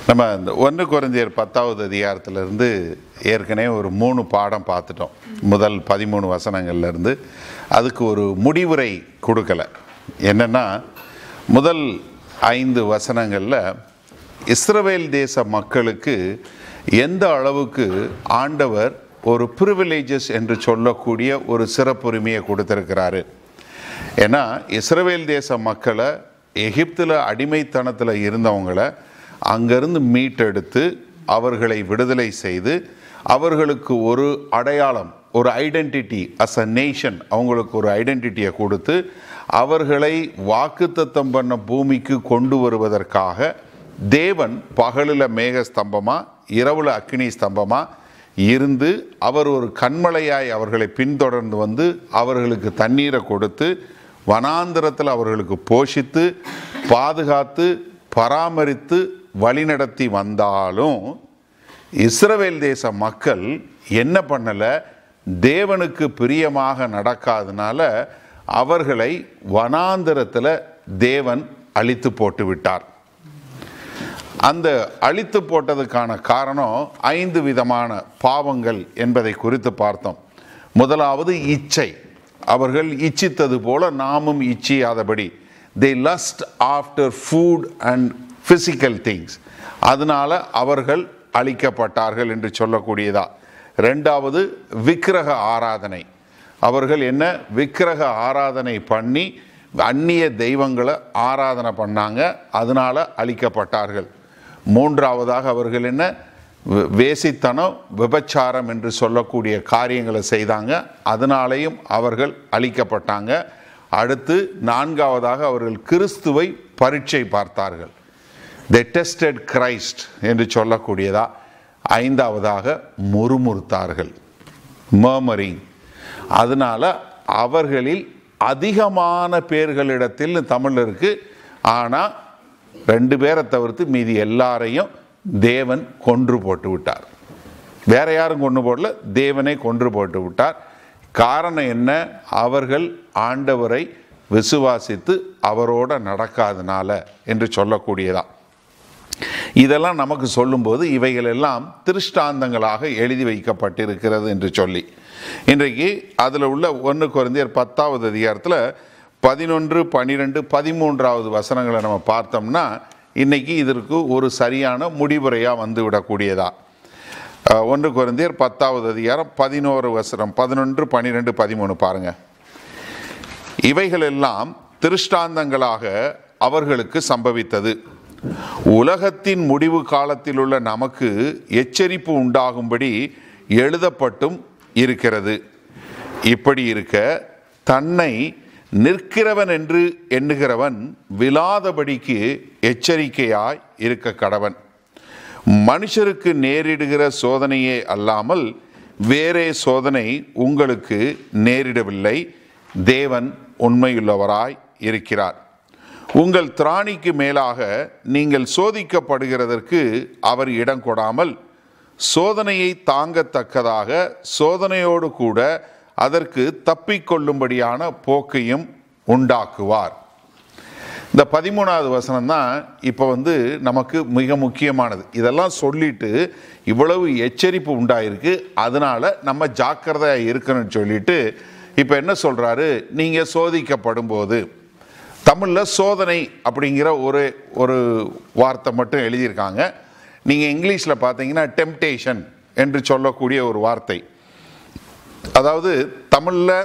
நம்ம இந்த ஒன்று குறைந்தியர் பத்தாவது அதிகாரத்திலிருந்து ஏற்கனவே ஒரு மூணு பாடம் பார்த்துட்டோம் முதல் பதிமூணு வசனங்கள்லேருந்து அதுக்கு ஒரு முடிவுரை கொடுக்கல என்னென்னா முதல் ஐந்து வசனங்களில் இஸ்ரவேல் தேச மக்களுக்கு எந்த அளவுக்கு ஆண்டவர் ஒரு ப்ரிவிலேஜஸ் என்று சொல்லக்கூடிய ஒரு சிறப்புரிமையை கொடுத்துருக்கிறாரு ஏன்னா இஸ்ரவேல் தேச மக்களை எகிப்தில் அடிமைத்தனத்தில் இருந்தவங்களை அங்கேருந்து மீட்டெடுத்து அவர்களை விடுதலை செய்து அவர்களுக்கு ஒரு அடையாளம் ஒரு ஐடென்டிட்டி அஸ் அ நேஷன் அவங்களுக்கு ஒரு ஐடென்டிட்டியை கொடுத்து அவர்களை வாக்குத்தத்தம் பண்ண பூமிக்கு கொண்டு வருவதற்காக தேவன் பகலில் மேக ஸ்தம்பமாக இரவுல அக்னி ஸ்தம்பமாக இருந்து அவர் ஒரு கண்மலையாய் அவர்களை பின்தொடர்ந்து வந்து அவர்களுக்கு தண்ணீரை கொடுத்து வனாந்திரத்தில் அவர்களுக்கு போஷித்து பாதுகாத்து பராமரித்து வழிநடத்தி வந்தாலும் இஸ்ரவேல் தேச மக்கள் என்ன பண்ணலை தேவனுக்கு பிரியமாக நடக்காதனால அவர்களை வனாந்திரத்தில் தேவன் அழித்து போட்டு விட்டார் அந்த அழித்து போட்டதுக்கான காரணம் ஐந்து விதமான பாவங்கள் என்பதை குறித்து பார்த்தோம் முதலாவது இச்சை அவர்கள் இச்சித்தது போல நாமும் இச்சியாதபடி they lust after food and physical things அதனால அவர்கள் அழிக்கப்பட்டார்கள் என்று சொல்லக்கூடியதா ரெண்டாவது விக்கிரக ஆராதனை அவர்கள் என்ன விக்கிரக ஆராதனை பண்ணி அந்நிய தெய்வங்களை ஆராதனை பண்ணாங்க அதனால அழிக்கப்பட்டார்கள் மூன்றாவதாக அவர்கள் என்ன வே- வேசித்தனம் விபச்சாரம் என்று சொல்லக்கூடிய காரியங்களை செய்தாங்க அதனாலேயும் அவர்கள் அழிக்கப்பட்டாங்க அடுத்து நான்காவதாக அவர்கள் கிறிஸ்துவை பரீட்சை பார்த்தார்கள் தி டெஸ்டட் கிரைஸ்ட் என்று சொல்லக்கூடியதா ஐந்தாவதாக முறுமுறுத்தார்கள் மர்மரிங் அதனால அவர்களில் அதிகமான பேர்களிடத்தில் தமிழ் இருக்கு ஆனால் ரெண்டு பேரை தவிர்த்து மீதி எல்லாரையும் தேவன் கொன்று போட்டு விட்டார் வேற யாரும் கொண்டு போடல தேவனை கொன்று போட்டு விட்டார் காரணம் என்ன அவர்கள் ஆண்டவரை விசுவாசித்து அவரோட நடக்காதனால என்று சொல்லக்கூடியதா இதெல்லாம் நமக்கு சொல்லும்போது இவைகள் எல்லாம் திருஷ்டாந்தங்களாக எழுதி வைக்கப்பட்டிருக்கிறது என்று சொல்லி இன்றைக்கு அதில் உள்ள ஒன்று குறைந்தர் பத்தாவது அதிகாரத்தில் பதினொன்று பன்னிரெண்டு பதிமூன்றாவது வசனங்களை நம்ம பார்த்தோம்னா இன்னைக்கு இதற்கு ஒரு சரியான முடிவுரையாக வந்து விடக்கூடியதா அஹ், ஒன்று குறைந்தர் பத்தாவது அதிகாரம் பதினோரு வசனம் பதினொன்று பன்னிரெண்டு பதிமூணு பாருங்கள் இவைகளெல்லாம் திருஷ்டாந்தங்களாக அவர்களுக்கு சம்பவித்தது உலகத்தின் முடிவு காலத்தில் உள்ள நமக்கு எச்சரிப்பு உண்டாகும்படி எழுதப்பட்டும் இருக்கிறது இப்படி இருக்க தன்னை நிற்கிறவன் என்று எண்ணுகிறவன் விழாதபடிக்கு எச்சரிக்கையாய் இருக்க கடவன் மனுஷருக்கு நேரிடுகிற சோதனையே அல்லாமல் வேறே சோதனை உங்களுக்கு நேரிடவில்லை தேவன் உண்மையுள்ளவராய் இருக்கிறார் உங்கள் திராணிக்கு மேலாக நீங்கள் சோதிக்கப்படுகிறதற்கு அவர் இடம் கொடாமல் சோதனையை தாங்கத்தக்கதாக சோதனையோடு கூட அதற்கு தப்பிக்கொள்ளும்படியான போக்கையும் உண்டாக்குவார் இந்த பதிமூணாவது வசனம் தான் இப்போ வந்து நமக்கு மிக முக்கியமானது இதெல்லாம் சொல்லிட்டு இவ்வளவு எச்சரிப்பு உண்டாயிருக்கு அதனால நம்ம ஜாக்கிரதையாக இருக்கணும்னு சொல்லிட்டு இப்போ என்ன சொல்றாரு நீங்கள் சோதிக்கப்படும் போது தமிழில் சோதனை அப்படிங்கிற ஒரு ஒரு வார்த்தை மட்டும் எழுதியிருக்காங்க நீங்கள் இங்கிலீஷில் பார்த்தீங்கன்னா டெம்டேஷன் என்று சொல்லக்கூடிய ஒரு வார்த்தை அதாவது தமிழில்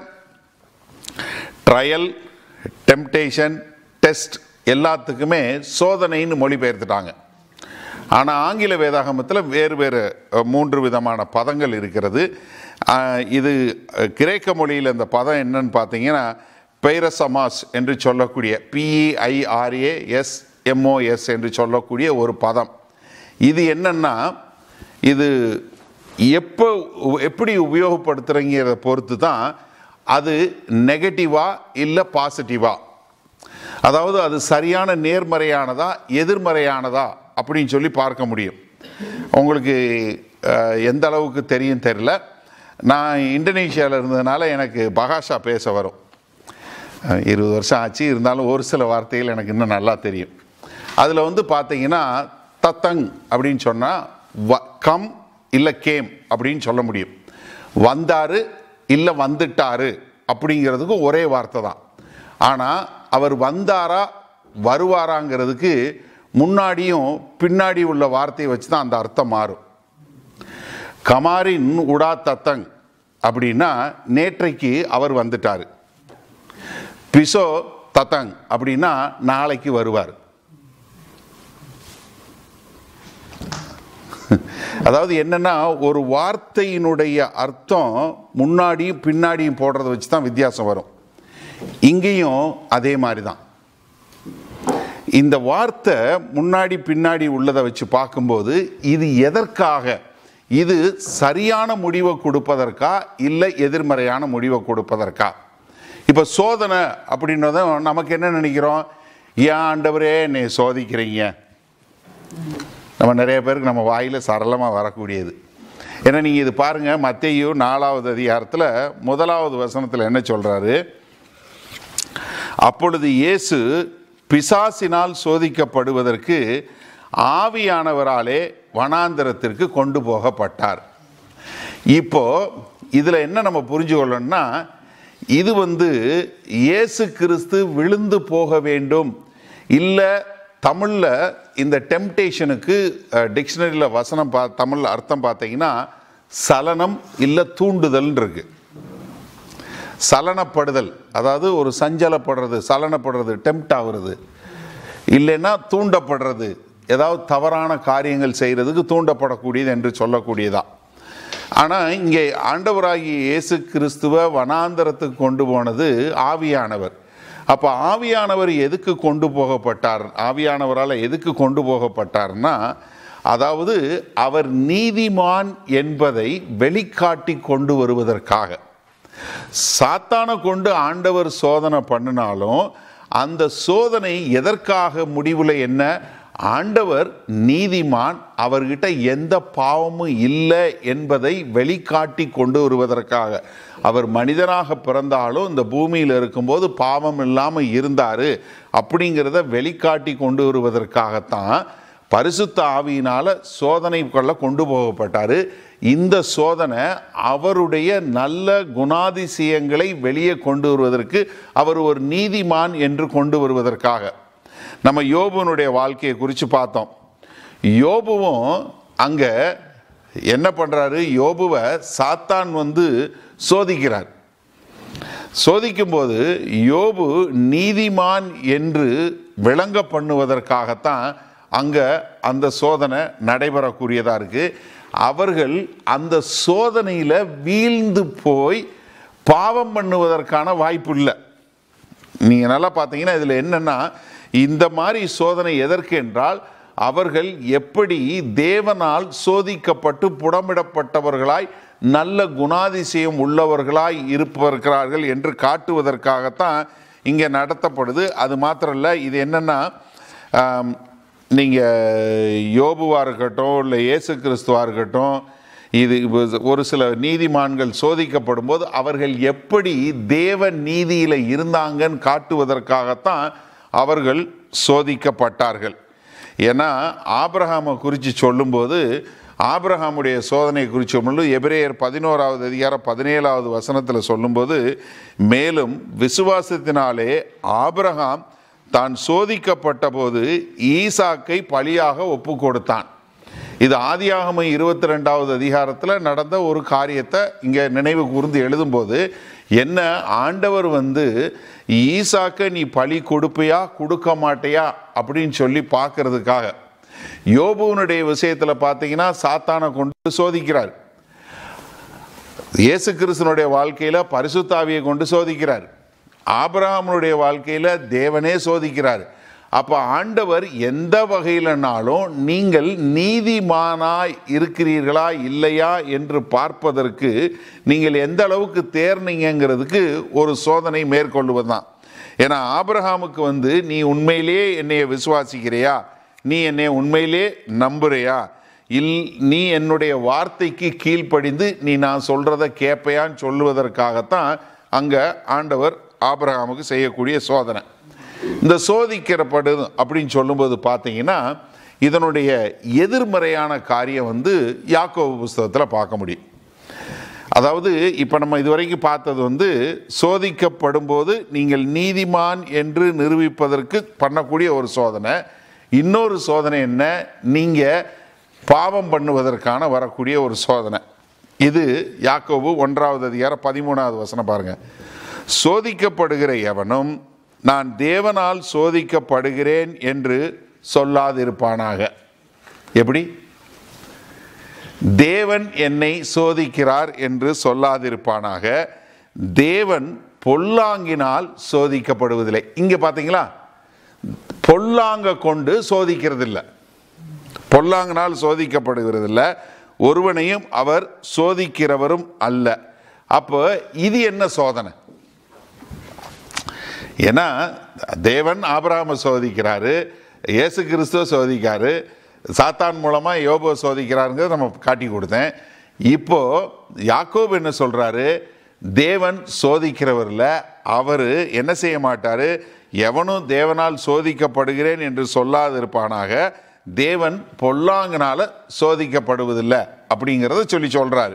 ட்ரையல் டெம்டேஷன் டெஸ்ட் எல்லாத்துக்குமே சோதனைன்னு மொழிபெயர்த்துட்டாங்க ஆனால் ஆங்கில வேதாகமத்தில் வேறு வேறு அஹ், மூன்று விதமான பதங்கள் இருக்கிறது அஹ், இது அஹ், கிரேக்க மொழியில் இந்த பதம் என்னன்னு பார்த்தீங்கன்னா பெய்ரசமாஸ் என்று சொல்லக்கூடிய பிஇஐஆர்ஏ எஸ் எம்ஓஎஸ் என்று சொல்லக்கூடிய ஒரு பதம் இது என்னன்னா இது எப்போ எப்படி உபயோகப்படுத்துகிறீங்கிறத பொறுத்து தான் அது நெகட்டிவா இல்லை பாசிட்டிவா அதாவது அது சரியான நேர்மறையானதா எதிர்மறையானதா அப்படின்னு சொல்லி பார்க்க முடியும் உங்களுக்கு அஹ், எந்த அளவுக்கு தெரியும் தெரில நான் இந்தோனேஷியாவில் இருந்ததுனால எனக்கு பகாஷா பேச வரும் அஹ், இருபது வருஷம் ஆச்சு இருந்தாலும் ஒரு சில வார்த்தைகள் எனக்கு இன்னும் நல்லா தெரியும் அதில் வந்து பார்த்தீங்கன்னா தத்தங் அப்படின்னு சொன்னால் வ கம் இல்லை கேம் அப்படின்னு சொல்ல முடியும் வந்தாரு இல்லை வந்துட்டாரு அப்படிங்கிறதுக்கு ஒரே வார்த்தை தான் ஆனால் அவர் வந்தாரா வருவாராங்கிறதுக்கு முன்னாடியும் பின்னாடி உள்ள வார்த்தையை வச்சு தான் அந்த அர்த்தம் மாறும் கமாரின் உடா தத்தங் அப்படின்னா நேற்றைக்கு அவர் வந்துட்டார் பிசோ தத்தங் அப்படின்னா நாளைக்கு வருவார் அதாவது என்னன்னா ஒரு வார்த்தையினுடைய அர்த்தம் முன்னாடியும் பின்னாடியும் போடுறத வச்சு தான் வித்தியாசம் வரும் இங்கேயும் அதே மாதிரி தான் இந்த வார்த்தை முன்னாடி பின்னாடி உள்ளதை வச்சு பார்க்கும்போது இது எதற்காக இது சரியான முடிவை கொடுப்பதற்கா இல்லை எதிர்மறையான முடிவை கொடுப்பதற்கா இப்போ சோதனை அப்படின்றதும் நமக்கு என்ன நினைக்கிறோம் ஏன் ஆண்டவரே என்னை சோதிக்கிறீங்க நம்ம நிறைய பேருக்கு நம்ம வாயில் சரளமாக வரக்கூடியது ஏன்னா நீங்கள் இது பாருங்கள் மத்தேயு நாலாவது அதிகாரத்தில் முதலாவது வசனத்தில் என்ன சொல்கிறாரு அப்பொழுது இயேசு பிசாசினால் சோதிக்கப்படுவதற்கு ஆவியானவராலே வனாந்தரத்திற்கு கொண்டு போகப்பட்டார் இப்போ இதில் என்ன நம்ம புரிஞ்சு கொள்ளணும்னா இது வந்து இயேசு கிறிஸ்து விழுந்து போக வேண்டும் இல்லை தமிழில் இந்த டெம்டேஷனுக்கு டிக்ஷனரியில் வசனம் பா தமிழ் அர்த்தம் பார்த்தீங்கன்னா சலனம் இல்லை தூண்டுதல்னு இருக்கு சலனப்படுதல் அதாவது ஒரு சஞ்சலப்படுறது சலனப்படுறது டெம்ட் ஆகுறது இல்லைன்னா தூண்டப்படுறது ஏதாவது தவறான காரியங்கள் செய்கிறதுக்கு தூண்டப்படக்கூடியது என்று சொல்லக்கூடியதா ஆனால் இங்கே ஆண்டவராகிய இயேசு கிறிஸ்துவ வனாந்தரத்துக்கு கொண்டு போனது ஆவியானவர் அப்போ ஆவியானவர் எதுக்கு கொண்டு போகப்பட்டார் ஆவியானவரால் எதுக்கு கொண்டு போகப்பட்டார்னா அதாவது அவர் நீதிமான் என்பதை வெளிக்காட்டி கொண்டு வருவதற்காக சாத்தானை கொண்டு ஆண்டவர் சோதனை பண்ணினாலும் அந்த சோதனை எதற்காக முடிவில் என்ன ஆண்டவர் நீதிமான் அவர்கிட்ட எந்த பாவமும் இல்லை என்பதை வெளிக்காட்டி கொண்டு வருவதற்காக அவர் மனிதனாக பிறந்தாலும் இந்த பூமியில் இருக்கும்போது பாவம் இல்லாமல் இருந்தார் அப்படிங்கிறத வெளிக்காட்டி கொண்டு வருவதற்காகத்தான் பரிசுத்த ஆவியினால் சோதனைக்குள்ள கொண்டு போகப்பட்டார் இந்த சோதனை அவருடைய நல்ல குணாதிசயங்களை வெளியே கொண்டு வருவதற்கு அவர் ஒரு நீதிமான் என்று கொண்டு வருவதற்காக நம்ம யோபுனுடைய வாழ்க்கையை குறித்து பார்த்தோம் யோபுவும் அங்கே என்ன பண்ணுறாரு யோபுவை சாத்தான் வந்து சோதிக்கிறார் சோதிக்கும்போது யோபு நீதிமான் என்று விளங்க பண்ணுவதற்காகத்தான் அங்கே அந்த சோதனை நடைபெறக்கூடியதாக இருக்குது அவர்கள் அந்த சோதனையில் வீழ்ந்து போய் பாவம் பண்ணுவதற்கான வாய்ப்பு இல்லை நீங்கள் நல்லா பார்த்தீங்கன்னா இதில் என்னென்னா இந்த மாதிரி சோதனை எதற்கு என்றால் அவர்கள் எப்படி தேவனால் சோதிக்கப்பட்டு புடமிடப்பட்டவர்களாய் நல்ல குணாதிசயம் உள்ளவர்களாய் இருப்பவர்களார்கள் என்று காட்டுவதற்காகத்தான் இங்கே நடத்தப்படுது அது மாத்திரம் இல்லை இது என்னென்னா நீங்கள் யோபுவாக இருக்கட்டும் இல்லை இயேசு கிறிஸ்துவாக இருக்கட்டும் இது ஒரு சில நீதிமான்கள் சோதிக்கப்படும் போது அவர்கள் எப்படி தேவ நீதியில் இருந்தாங்கன்னு காட்டுவதற்காகத்தான் அவர்கள் சோதிக்கப்பட்டார்கள் ஏன்னா ஆபிரஹாமை குறித்து சொல்லும்போது ஆபிரஹாமுடைய சோதனை குறித்து சொல்லும்போது எபிரேயர் பதினோராவது அதிகாரம் பதினேழாவது வசனத்தில் சொல்லும்போது மேலும் விசுவாசத்தினாலே ஆபிரகாம் தான் சோதிக்கப்பட்ட போது ஈசாக்கை பலியாக ஒப்பு கொடுத்தான் இது ஆதியாகம இருபத்தி ரெண்டாவது அதிகாரத்தில் நடந்த ஒரு காரியத்தை இங்கே நினைவு கூர்ந்து எழுதும்போது என்ன ஆண்டவர் வந்து ஈசாக்க நீ பலி கொடுப்பியா கொடுக்க மாட்டியா அப்படின்னு சொல்லி பார்க்கறதுக்காக யோபுவனுடைய விஷயத்தில் பார்த்தீங்கன்னா சாத்தானை கொண்டு சோதிக்கிறார் இயேசு கிறிஸ்தனுடைய வாழ்க்கையில் பரிசுத்தாவியை கொண்டு சோதிக்கிறார் ஆபிரகாமனுடைய வாழ்க்கையில் தேவனே சோதிக்கிறார் அப்போ ஆண்டவர் எந்த வகையிலனாலும் நீங்கள் நீதிமானாய் இருக்கிறீர்களா இல்லையா என்று பார்ப்பதற்கு நீங்கள் எந்த அளவுக்கு தேர்னீங்கிறதுக்கு ஒரு சோதனை மேற்கொள்வது தான் ஏன்னா ஆபிரஹாமுக்கு வந்து நீ உண்மையிலேயே என்னைய விசுவாசிக்கிறியா நீ என்னை உண்மையிலே நம்புறியா இல் நீ என்னுடைய வார்த்தைக்கு கீழ்ப்படிந்து நீ நான் சொல்கிறத கேட்பையான்னு சொல்லுவதற்காகத்தான் அங்கே ஆண்டவர் ஆபிரகாமுக்கு செய்யக்கூடிய சோதனை இந்த சோதிக்கிறப்படு அப்படின்னு சொல்லும்போது பார்த்தீங்கன்னா இதனுடைய எதிர்மறையான காரியம் வந்து யாக்கோபு புஸ்தகத்தில் பார்க்க முடியும் அதாவது இப்போ நம்ம இதுவரைக்கும் பார்த்தது வந்து சோதிக்கப்படும் போது நீங்கள் நீதிமான் என்று நிரூபிப்பதற்கு பண்ணக்கூடிய ஒரு சோதனை இன்னொரு சோதனை என்ன நீங்கள் பாவம் பண்ணுவதற்கான வரக்கூடிய ஒரு சோதனை இது யாக்கோபு ஒன்றாவது அதிகாரம் பதிமூணாவது வசனம் பாருங்க சோதிக்கப்படுகிற எவனும் நான் தேவனால் சோதிக்கப்படுகிறேன் என்று சொல்லாதிருப்பானாக எப்படி தேவன் என்னை சோதிக்கிறார் என்று சொல்லாதிருப்பானாக தேவன் பொல்லாங்கினால் சோதிக்கப்படுவதில்லை இங்க பாத்தீங்களா பொல்லாங்க கொண்டு சோதிக்கிறதில்லை பொல்லாங்கினால் சோதிக்கப்படுகிறதில்ல ஒருவனையும் அவர் சோதிக்கிறவரும் அல்ல அப்போ இது என்ன சோதனை ஏன்னா தேவன் ஆபிரகாம சோதிக்கிறாரு இயேசு கிறிஸ்துவ சோதிக்காரு சாத்தான் மூலமா யோபுவை சோதிக்கிறாருங்கிறத நம்ம காட்டி கொடுத்தேன் இப்போ யாக்கோபு என்ன சொல்றாரு தேவன் சோதிக்கிறவர்ல அவர் என்ன செய்ய மாட்டாரு எவனும் தேவனால் சோதிக்கப்படுகிறேன் என்று சொல்லாதிருப்பானாக தேவன் பொல்லாங்கனால சோதிக்கப்படுவதில்லை அப்படிங்கிறத சொல்லி சொல்றாரு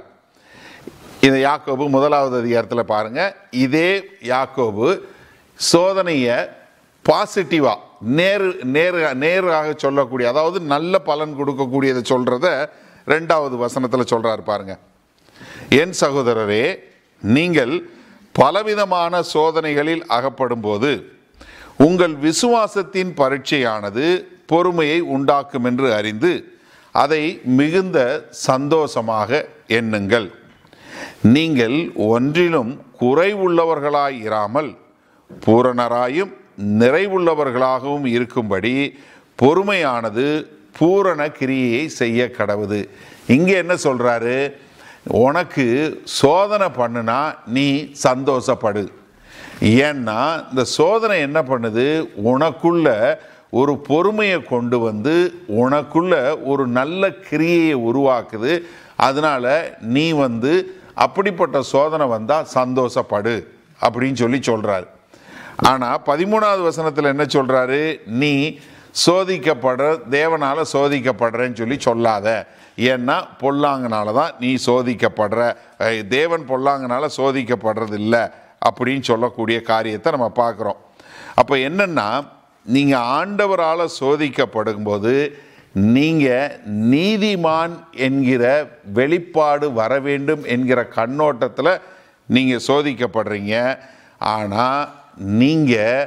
இந்த யாக்கோபு முதலாவது அதிகாரத்தில் பாருங்க இதே யாக்கோபு சோதனையை பாசிட்டிவா நேரு நேரு நேராக சொல்லக்கூடிய அதாவது நல்ல பலன் கொடுக்கக்கூடியதை சொல்றத ரெண்டாவது வசனத்தில் சொல்றாரு பாருங்க என் சகோதரரே நீங்கள் பலவிதமான சோதனைகளில் அகப்படும் போது உங்கள் விசுவாசத்தின் பரீட்சையானது பொறுமையை உண்டாக்கும் என்று அறிந்து அதை மிகுந்த சந்தோஷமாக எண்ணுங்கள் நீங்கள் ஒன்றிலும் குறைவுள்ளவர்களாய் இராமல் பூரணராயும் நிறைவுள்ளவர்களாகவும் இருக்கும்படி பொறுமையானது பூரண கிரியையை செய்ய கடவுது இங்கே என்ன சொல்றாரு உனக்கு சோதனை பண்ணுனா நீ சந்தோஷப்படு ஏன்னா இந்த சோதனை என்ன பண்ணுது உனக்குள்ள ஒரு பொறுமையை கொண்டு வந்து உனக்குள்ள ஒரு நல்ல கிரியையை உருவாக்குது அதனால நீ வந்து அப்படிப்பட்ட சோதனை வந்தால் சந்தோஷப்படு அப்படின்னு சொல்லி சொல்றாரு ஆனால் பதிமூணாவது வசனத்தில் என்ன சொல்றாரு நீ சோதிக்கப்படுற தேவனால சோதிக்கப்படுறேன்னு சொல்லி சொல்லாத ஏன்னா பொல்லாங்கனால தான் நீ சோதிக்கப்படுற அஹ், தேவன் பொல்லாங்கனால சோதிக்கப்படுறது இல்லை அப்படின்னு சொல்லக்கூடிய காரியத்தை நம்ம பார்க்குறோம் அப்போ என்னன்னா நீங்கள் ஆண்டவரால் சோதிக்கப்படும்போது நீங்கள் நீதிமான் என்கிற வெளிப்பாடு வர வேண்டும் என்கிற கண்ணோட்டத்தில் நீங்கள் சோதிக்கப்படுறீங்க ஆனால் நீங்கள்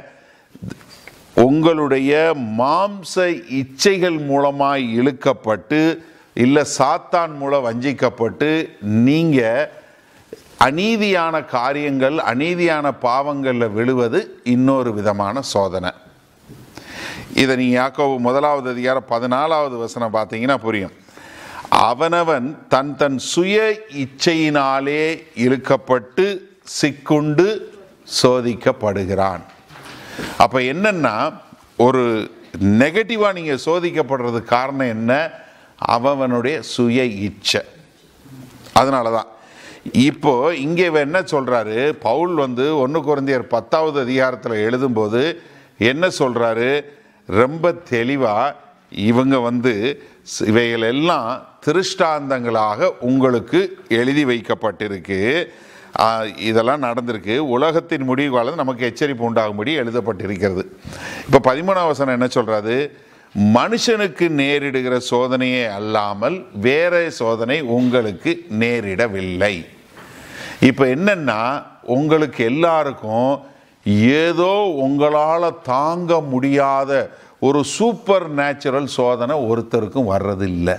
உங்களுடைய மாம்ச இச்சைகள் மூலமாய் இழுக்கப்பட்டு இல்லை சாத்தான் மூலம் வஞ்சிக்கப்பட்டு நீங்கள் அநீதியான காரியங்கள் அநீதியான பாவங்களில் விழுவது இன்னொரு விதமான சோதனை இதை நீ யாக்கோபு முதலாவது அதிகாரம் பதினாலாவது வசனம் பார்த்தீங்கன்னா புரியும் அவனவன் தன் தன் சுய இச்சையினாலே இழுக்கப்பட்டு சிக்குண்டு சோதிக்கப்படுகிறான் அப்போ என்னன்னா ஒரு நெகட்டிவாக நீங்கள் சோதிக்கப்படுறது காரணம் என்ன அவனுடைய சுய இச்சை அதனால தான் இப்போ இங்கே இவர் என்ன சொல்றாரு பவுல் வந்து ஒன்று குழந்தையர் பத்தாவது அதிகாரத்தில் எழுதும்போது என்ன சொல்றாரு ரொம்ப தெளிவாக இவங்க வந்து ஸ்- இவைகள் எல்லாம் திருஷ்டாந்தங்களாக உங்களுக்கு எழுதி வைக்கப்பட்டிருக்கு ஆ, இதெல்லாம் நடந்திருக்கு உலகத்தின் முடிவு காலம் நமக்கு எச்சரிப்பு உண்டாகும்படி எழுதப்பட்டிருக்கிறது இப்போ பதிமூணாம் வசனம் என்ன சொல்றாரு மனுஷனுக்கு நேரிடுகிற சோதனையே அல்லாமல் வேற சோதனை உங்களுக்கு நேரிடவில்லை இப்போ என்னன்னா உங்களுக்கு எல்லாருக்கும் ஏதோ உங்களால் தாங்க முடியாத ஒரு சூப்பர் நேச்சுரல் சோதனை ஒருத்தருக்கும் வர்றதில்லை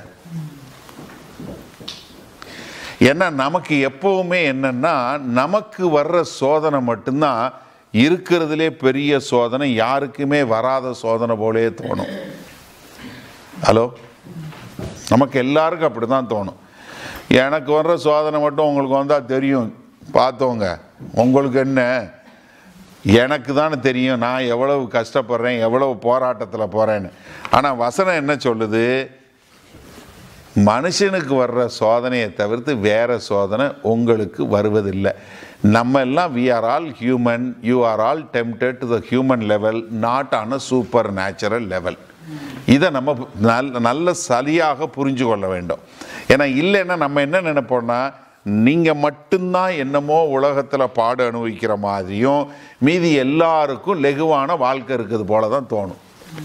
ஏன்னா நமக்கு எப்பவுமே என்னன்னா நமக்கு வர்ற சோதனை மட்டும்தான் இருக்கிறதுலே பெரிய சோதனை யாருக்குமே வராத சோதனை போலே தோணும் ஹலோ நமக்கு எல்லாருக்கும் அப்படி தான் தோணும் எனக்கு வர்ற சோதனை மட்டும் உங்களுக்கு வந்தால் தெரியும் பார்த்தோங்க உங்களுக்கு என்ன எனக்கு தானே தெரியும் நான் எவ்வளவு கஷ்டப்படுறேன் எவ்வளவு போராட்டத்தில் போகிறேன்னு ஆனால் வசனம் என்ன சொல்லுது மனுஷனுக்கு வர்ற சோதனையை தவிர்த்து வேற சோதனை உங்களுக்கு வருவதில்லை நம்ம எல்லாம் we are all human you are all tempted to the human level not on a supernatural level இதை நம்ம நல்ல நல்ல சரியாக புரிஞ்சு கொள்ள வேண்டும் ஏன்னா இல்லைன்னா நம்ம என்ன நினைப்போம்னா நீங்கள் மட்டும்தான் என்னமோ உலகத்தில் பாடு அனுபவிக்கிற மாதிரியும் மீதி எல்லாருக்கும் லெகுவான வாழ்க்கை இருக்குது போல தான் தோணும்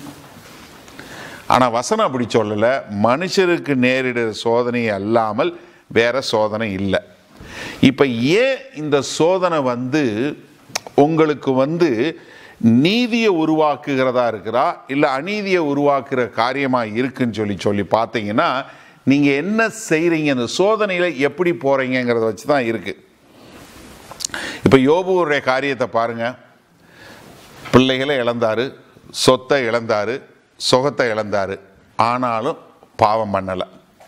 ஆனால் வசனம் அப்படி சொல்லலை மனுஷருக்கு நேரிடுற சோதனை அல்லாமல் வேற சோதனை இல்லை இப்போ ஏன் இந்த சோதனை வந்து உங்களுக்கு வந்து நீதியை உருவாக்குகிறதா இருக்கிறா இல்லை அநீதியை உருவாக்குற காரியமாக இருக்குன்னு சொல்லி சொல்லி பார்த்தீங்கன்னா நீங்கள் என்ன செய்கிறீங்க இந்த சோதனையில் எப்படி போகிறீங்கிறத வச்சு தான் இருக்குது இப்போ யோபுடைய காரியத்தை பாருங்கள் பிள்ளைகளை இழந்தாரு சொத்தை இழந்தாரு சுகத்தை இழந்தாரு ஆனாலும் பாவம் பண்ணலை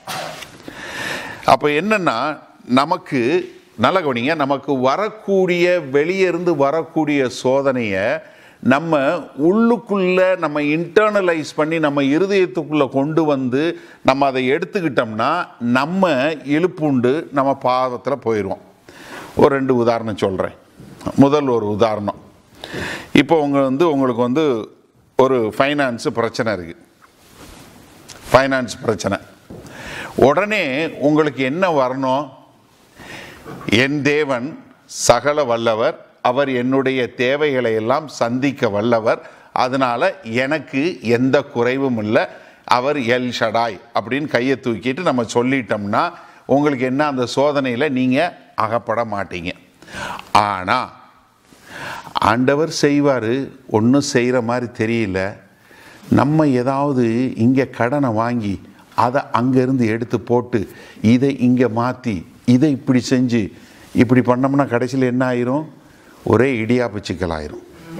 அப்போ என்னன்னா நமக்கு நல்ல கவனிங்க நமக்கு வரக்கூடிய வெளியே இருந்து வரக்கூடிய சோதனையை நம்ம உள்ளுக்குள்ள நம்ம இன்டர்னலைஸ் பண்ணி நம்ம இருதயத்துக்குள்ள கொண்டு வந்து நம்ம அதை எடுத்துக்கிட்டோம்னா நம்ம இழுப்புண்டு நம்ம பாவத்தில் போயிடுவோம் ஒரு ரெண்டு உதாரணம் சொல்கிறேன் முதல் ஒரு உதாரணம் இப்போ உங்க வந்து உங்களுக்கு வந்து ஒரு ஃபைனான்ஸ் பிரச்சனை இருக்குது ஃபைனான்ஸ் பிரச்சனை உடனே உங்களுக்கு என்ன வரணும் என் தேவன் சகல வல்லவர் அவர் என்னுடைய தேவைகளை எல்லாம் சந்திக்க வல்லவர் அதனால எனக்கு எந்த குறைவும் இல்லை அவர் எல் ஷடாய் அப்படின்னு கையை தூக்கிட்டு நம்ம சொல்லிட்டோம்னா உங்களுக்கு என்ன அந்த சோதனையில் நீங்கள் அகப்பட மாட்டீங்க ஆனால் ஆண்டவர் செய்வார் ஒன்றும் செய்கிற மாதிரி தெரியல நம்ம ஏதாவது இங்கே கடனை வாங்கி அதை அங்கேருந்து எடுத்து போட்டு இதை இங்கே மாற்றி இதை இப்படி செஞ்சு இப்படி பண்ணோம்னா கடைசியில் என்ன ஆயிரும் ஒரே இடியாப்பு சிக்கல் ஆயிரும்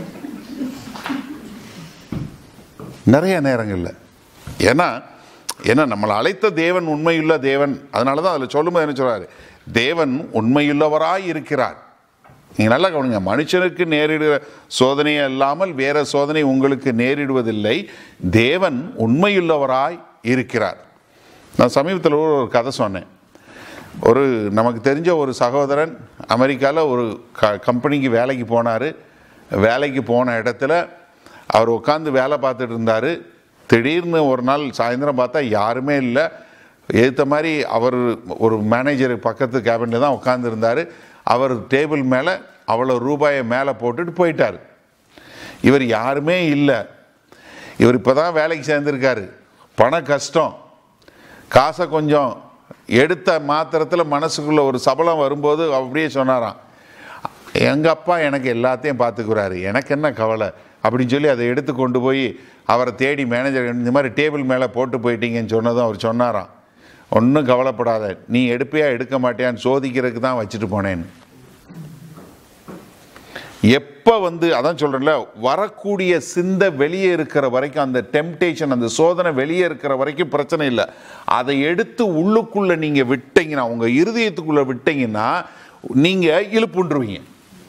நிறைய நேரங்களில் ஏன்னா ஏன்னா நம்மளை அழைத்த தேவன் உண்மையுள்ள தேவன் அதனால தான் அதில் சொல்லும்போது என்ன சொல்றாரு தேவன் உண்மையுள்ளவராய் இருக்கிறார் நீங்கள் நல்லா கவனிங்க மனுஷனுக்கு நேரிடுற சோதனை அல்லாமல் வேற சோதனை உங்களுக்கு நேரிடுவதில்லை தேவன் உண்மையுள்ளவராய் இருக்கிறார் நான் சமீபத்தில் ஒரு கதை சொன்னேன் ஒரு நமக்கு தெரிஞ்ச ஒரு சகோதரன் அமெரிக்காவில் ஒரு க கம்பெனிக்கு வேலைக்கு போனார் வேலைக்கு போன இடத்துல அவர் உட்காந்து வேலை பார்த்துட்டு இருந்தார் திடீர்னு ஒரு நாள் சாயந்தரம் பார்த்தா யாருமே இல்லை ஏற்ற மாதிரி அவர் ஒரு மேனேஜர் பக்கத்து கேபினில் தான் உட்காந்துருந்தார் அவர் டேபிள் மேலே அவ்வளோ ரூபாயை மேலே போட்டுட்டு போயிட்டார் இவர் யாருமே இல்லை இவர் இப்போ தான் வேலைக்கு சேர்ந்துருக்காரு பண கஷ்டம் காசை கொஞ்சம் எடுத்த மாத்திரத்தில் மனசுக்குள்ள ஒரு சபலம் வரும்போது அப்படியே சொன்னாராம் எங்கள் அப்பா எனக்கு எல்லாத்தையும் பார்த்துக்கிறாரு எனக்கு என்ன கவலை அப்படின்னு சொல்லி அதை எடுத்து கொண்டு போய் அவரை தேடி மேனேஜர் இந்த மாதிரி டேபிள் மேலே போட்டு போயிட்டீங்கன்னு சொன்னதும் அவர் சொன்னாராம் ஒன்றும் கவலைப்படாத நீ எடுப்பியா எடுக்க மாட்டியான்னு சோதிக்கிறதுக்கு தான் வச்சுட்டு போனேன்னு எப்போ வந்து அதான் சொல்கிறேன்ல வரக்கூடிய சிந்த வெளியே இருக்கிற வரைக்கும் அந்த டெம்டேஷன் அந்த சோதனை வெளியே இருக்கிற வரைக்கும் பிரச்சனை இல்லை அதை எடுத்து உள்ளுக்குள்ளே நீங்கள் விட்டீங்கன்னா உங்கள் இருதயத்துக்குள்ளே விட்டீங்கன்னா நீங்கள் இழுப்புன்றுவீங்க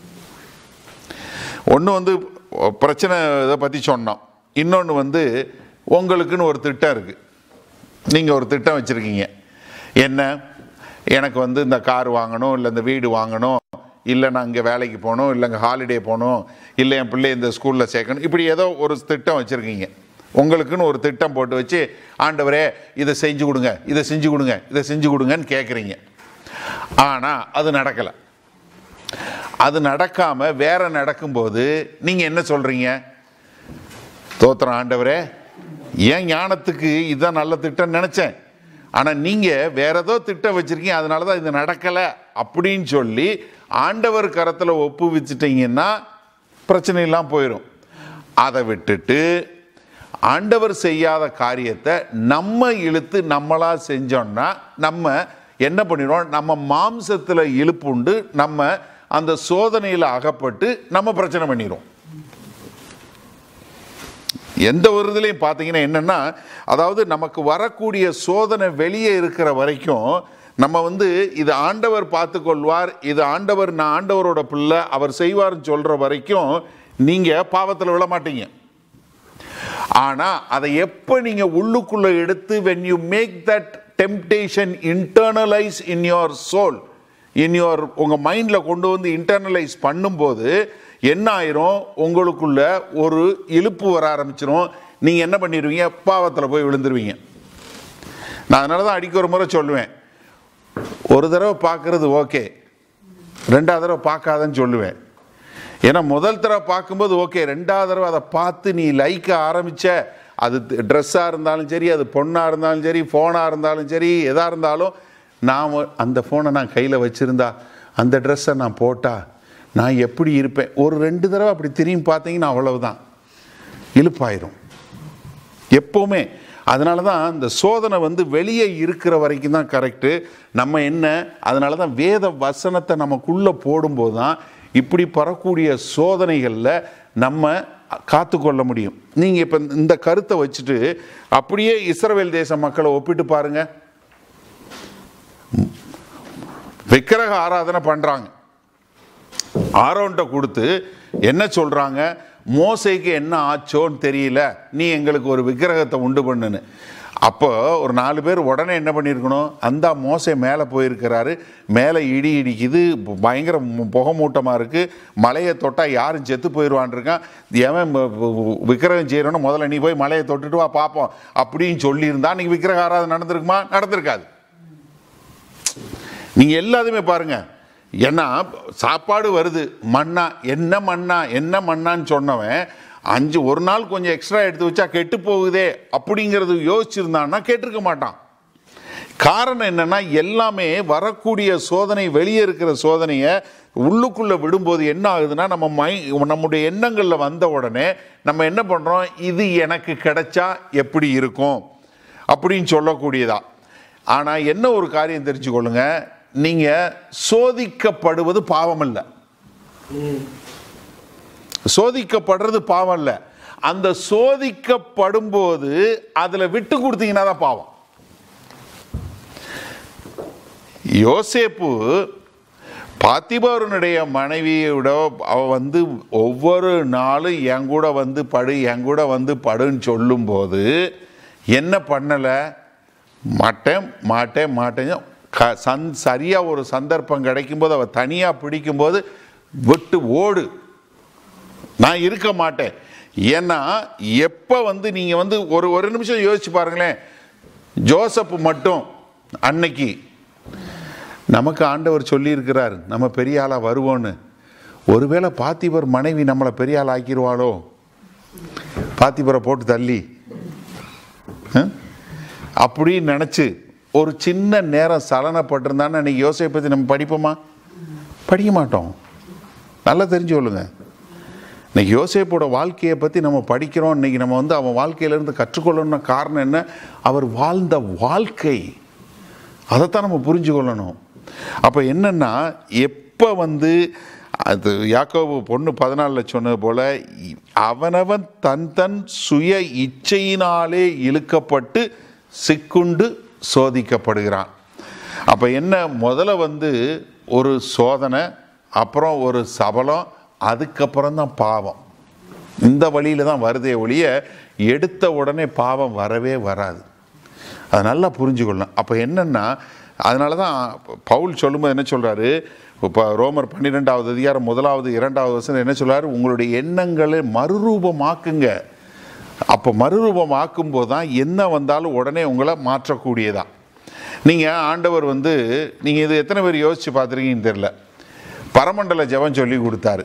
ஒன்று வந்து பிரச்சனை இதை பற்றி சொன்னோம் இன்னொன்று வந்து உங்களுக்குன்னு ஒரு திட்டம் இருக்குது நீங்கள் ஒரு திட்டம் வச்சுருக்கீங்க என்ன எனக்கு வந்து இந்த கார் வாங்கணும் இல்லை இந்த வீடு வாங்கணும் இல்லை நான் இங்கே வேலைக்கு போகணும் இல்லை இங்கே ஹாலிடே போகணும் இல்லை என் பிள்ளை இந்த ஸ்கூலில் சேர்க்கணும் இப்படி ஏதோ ஒரு திட்டம் வச்சுருக்கீங்க உங்களுக்குன்னு ஒரு திட்டம் போட்டு வச்சு ஆண்டவரே இதை செஞ்சு கொடுங்க இதை செஞ்சு கொடுங்க இதை செஞ்சு கொடுங்கன்னு கேட்குறீங்க ஆனால் அது நடக்கலை அது நடக்காமல் வேற நடக்கும்போது நீங்கள் என்ன சொல்கிறீங்க தோத்திரம் ஆண்டவரே ஏன் ஞானத்துக்கு இதுதான் நல்ல திட்டம் நினச்சேன் ஆனால் நீங்கள் வேற ஏதோ திட்டம் வச்சுருக்கீங்க அதனால தான் இது நடக்கலை அப்படின்னு சொல்லி ஆண்டவர் கரத்தில் ஒப்பு வச்சுட்டீங்கன்னா பிரச்சனை எல்லாம் போயிடும் அதை விட்டுட்டு ஆண்டவர் செய்யாத காரியத்தை நம்ம இழுத்து நம்மளா செஞ்சோம்னா நம்ம என்ன பண்ணிடுவோம் நம்ம மாம்சத்தில் இழுப்புண்டு நம்ம அந்த சோதனையில் அகப்பட்டு நம்ம பிரச்சனை பண்ணிடுவோம் எந்த ஒரு இதுலையும் பார்த்தீங்கன்னா என்னென்னா அதாவது நமக்கு வரக்கூடிய சோதனை வெளியே இருக்கிற வரைக்கும் நம்ம வந்து இது ஆண்டவர் பார்த்து கொள்வார் இது ஆண்டவர் நான் ஆண்டவரோட பிள்ளை அவர் செய்வார்னு சொல்கிற வரைக்கும் நீங்கள் பாவத்தில் விழ மாட்டீங்க ஆனால் அதை எப்போ நீங்கள் உள்ளுக்குள்ளே எடுத்து when you make that temptation internalise in your soul in your உங்கள் மைண்டில் கொண்டு வந்து இன்டர்னலைஸ் பண்ணும்போது என்ன ஆயிரும் உங்களுக்குள்ள ஒரு இழுப்பு வர ஆரம்பிச்சிரும் நீங்கள் என்ன பண்ணிடுவீங்க பாவத்தில் போய் விழுந்துருவீங்க நான் அதனால தான் அடிக்க ஒரு முறை சொல்லுவேன் ஒரு தடவை பார்க்குறது ஓகே ரெண்டாவது தடவை பார்க்காதன்னு சொல்லுவேன் ஏன்னா முதல் தடவை பார்க்கும்போது ஓகே ரெண்டாவது தடவை அதை பார்த்து நீ லைக்க ஆரம்பிச்ச அது ட்ரெஸ்ஸாக இருந்தாலும் சரி அது பொண்ணாக இருந்தாலும் சரி ஃபோனாக இருந்தாலும் சரி எதாக இருந்தாலும் நான் ஒ- அந்த ஃபோனை நான் கையில் வச்சுருந்தா அந்த ட்ரெஸ்ஸை நான் போட்டா நான் எப்படி இருப்பேன் ஒரு ரெண்டு தடவை அப்படி திரும்பி பார்த்தீங்கன்னா அவ்வளவுதான் இழுப்பாயிரும் எப்போவுமே அதனால தான் இந்த சோதனை வந்து வெளியே இருக்கிற வரைக்கும் தான் கரெக்டு நம்ம என்ன அதனால தான் வேத வசனத்தை நமக்குள்ளே போடும்போது தான் இப்படி வரக்கூடிய சோதனைகளில் நம்ம காத்துக்கொள்ள முடியும் நீங்கள் இப்போ இந்த கருத்தை வச்சுட்டு அப்படியே இஸ்ரவேல் தேச மக்களை ஒப்பிட்டு பாருங்க விக்கிரக ஆராதனை பண்ணுறாங்க ஆரோன்ட்ட கொடுத்து என்ன சொல்றாங்க மோசைக்கு என்ன ஆச்சோன்னு தெரியல நீ எங்களுக்கு ஒரு விக்கிரகத்தை உண்டு பண்ணுன்னு அப்போ ஒரு நாலு பேர் உடனே என்ன பண்ணியிருக்கணும் அந்த மோசை மேலே போயிருக்கிறாரு மேலே இடி இடிக்குது பயங்கர மு- புகை மூட்டமாக இருக்குது மலையை தொட்டால் யாரும் செத்து போயிடுவான் இருக்கான் எவன் ம- ம- விக்கிரகம் செய்யணும்னு முதல்ல நீ போய் மலையை தொட்டுட்டு வா பார்ப்போம் அப்படின்னு சொல்லியிருந்தா நீங்க விக்கிரக ஆராதனை நடந்திருக்குமா நடந்திருக்காது நீங்க எல்லாத்தையுமே பாருங்க ஏன்னா சாப்பாடு வருது மண்ணா என்ன மண்ணா என்ன மண்ணான்னு சொன்னவன் அஞ்சு ஒரு நாள் கொஞ்சம் எக்ஸ்ட்ரா எடுத்து வச்சா கெட்டு போகுதே அப்படிங்கிறது யோசிச்சிருந்தான்னா கேட்டிருக்க மாட்டான் காரணம் என்னன்னா எல்லாமே வரக்கூடிய சோதனை வெளியே இருக்கிற சோதனையை உள்ளுக்குள்ள விடும்போது என்ன ஆகுதுன்னா நம்ம மை நம்முடைய எண்ணங்களில் வந்த உடனே நம்ம என்ன பண்றோம் இது எனக்கு கிடைச்சா எப்படி இருக்கும் அப்படின்னு சொல்லக்கூடியதா ஆனா என்ன ஒரு காரியம் தெரிஞ்சுக்கொள்ளுங்க நீங்க சோதிக்கப்படுவது பாவம் இல்லை சோதிக்கப்படுறது பாவம் இல்லை அந்த சோதிக்கப்படும் போது அதுல விட்டு கொடுத்தீங்கன்னா தான் பாவம் யோசேப்பு பாத்திபருனுடைய மனைவியோட அவ வந்து ஒவ்வொரு நாளும் என் கூட வந்து படு என் கூட வந்து படுன்னு சொல்லும்போது என்ன பண்ணலை மாட்டேன் மாட்டேன் மாட்டேன் க சந் சரியாக ஒரு சந்தர்ப்பம் கிடைக்கும்போது அவள் தனியாக பிடிக்கும்போது விட்டு ஓடு நான் இருக்க மாட்டேன் ஏன்னா எப்போ வந்து நீங்கள் வந்து ஒரு ஒரு நிமிஷம் யோசிச்சு பாருங்களேன் ஜோசப் மட்டும் அன்னைக்கு நமக்கு ஆண்டவர் சொல்லியிருக்கிறார் நம்ம பெரிய ஆளாக வருவோன்னு ஒருவேளை பாத்திபர் மனைவி நம்மளை பெரிய ஆள் ஆக்கிடுவாளோ பாத்திபரை போட்டு தள்ளி அஹ்? அப்படின்னு நினச்சி ஒரு சின்ன நேரம் சலனப்பட்டிருந்தான்னு அன்னைக்கு யோசனை பற்றி நம்ம படிப்போமா படிக்க மாட்டோம் நல்லா தெரிஞ்சு கொள்ளுங்க இன்னைக்கு யோசேப்போட வாழ்க்கையை பற்றி நம்ம படிக்கிறோம் இன்னைக்கு நம்ம வந்து அவன் வாழ்க்கையிலேருந்து கற்றுக்கொள்ளணும்ன காரணம் என்ன அவர் வாழ்ந்த வாழ்க்கை அதைத்தான் நம்ம புரிஞ்சு கொள்ளணும் அப்போ என்னன்னா எப்போ வந்து அது யாக்கோபு பொண்ணு பதினாலில் சொன்னது போல இ- அவனவன் தன் தன் சுய இச்சையினாலே இழுக்கப்பட்டு சிக்குண்டு சோதிக்கப்படுகிறான் அப்போ என்ன முதல்ல வந்து ஒரு சோதனை அப்புறம் ஒரு சபலம் அதுக்கப்புறம் தான் பாவம் இந்த வழியில தான் வருதே ஒழிய எடுத்த உடனே பாவம் வரவே வராது அது நல்லா புரிஞ்சுக்கொள்ளணும் அப்போ என்னன்னா அதனால தான் பவுல் சொல்லும்போது என்ன சொல்றாரு இப்போ ரோமர் பன்னிரெண்டாவது அதிகாரம் முதலாவது இரண்டாவது வசனம் என்ன சொல்றாரு உங்களுடைய எண்ணங்களை மறுரூபமாக்குங்க அப்போ மறுரூபமாக்கும் போது தான் என்ன வந்தாலும் உடனே உங்களை மாற்றக்கூடியதா நீங்கள் ஆண்டவர் வந்து நீங்கள் இது எத்தனை பேர் யோசிச்சு பார்த்துருக்கீங்கன்னு தெரில பரமண்டல ஜெபம் சொல்லி கொடுத்தாரு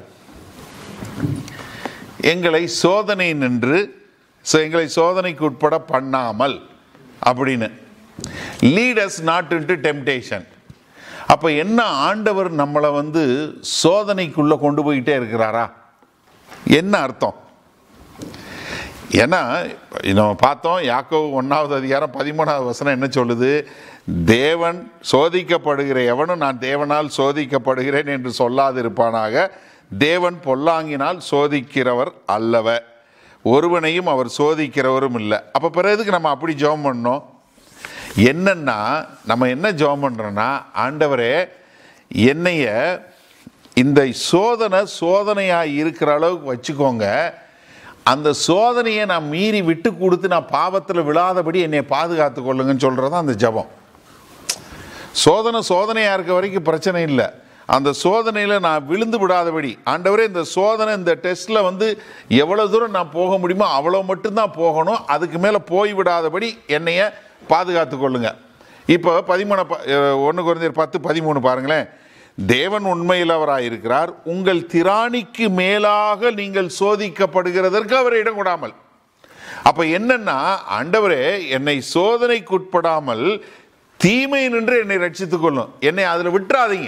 எங்களை சோதனை நின்று so எங்களை சோதனைக்கு உட்பட பண்ணாமல் அப்படின்னு லீடர்ஸ் நாட் இன்டு டெம்டேஷன் அப்போ என்ன ஆண்டவர் நம்மளை வந்து சோதனைக்குள்ளே கொண்டு போயிட்டே இருக்கிறாரா என்ன அர்த்தம் ஏன்னா நம்ம பார்த்தோம் யாக்கோவு ஒன்றாவது அதிகாரம் பதிமூணாவது வசனம் என்ன சொல்லுது தேவன் சோதிக்கப்படுகிற எவனும் நான் தேவனால் சோதிக்கப்படுகிறேன் என்று சொல்லாதிருப்பானாக தேவன் பொல்லாங்கினால் சோதிக்கிறவர் அல்லவ ஒருவனையும் அவர் சோதிக்கிறவரும் இல்லை அப்போ பிறகு எதுக்கு நம்ம அப்படி ஜெபம் பண்ணோம் என்னன்னா நம்ம என்ன ஜெபம் பண்ணுறோன்னா ஆண்டவரே என்னைய இந்த சோதனை சோதனையாக இருக்கிற அளவுக்கு வச்சுக்கோங்க அந்த சோதனையை நான் மீறி விட்டு கொடுத்து நான் பாவத்தில் விழாதபடி என்னை பாதுகாத்து கொள்ளுங்கன்னு சொல்கிறது அந்த ஜெபம் சோதனை சோதனையாக இருக்க வரைக்கும் பிரச்சனை இல்லை அந்த சோதனையில் நான் விழுந்து விடாதபடி ஆண்டவரே இந்த சோதனை இந்த டெஸ்ட்டில் வந்து எவ்வளோ தூரம் நான் போக முடியுமோ அவ்வளோ மட்டும்தான் போகணும் அதுக்கு மேலே போய் விடாதபடி என்னைய பாதுகாத்து கொள்ளுங்க இப்போ பதிமூணு ஒன்று குறைந்தர் பத்து பதிமூணு பாருங்களேன் தேவன் உண்மையிலவராய் இருக்கிறார் உங்கள் திராணிக்கு மேலாக நீங்கள் சோதிக்கப்படுகிறதற்கு அவர் இடம் கொடாமல் அப்ப என்னன்னா ஆண்டவரே என்னை சோதனைக்குட்படாமல் தீமை நின்று என்னை ரட்சித்துக் கொள்ளும் என்னை அதில் விட்டுறாதீங்க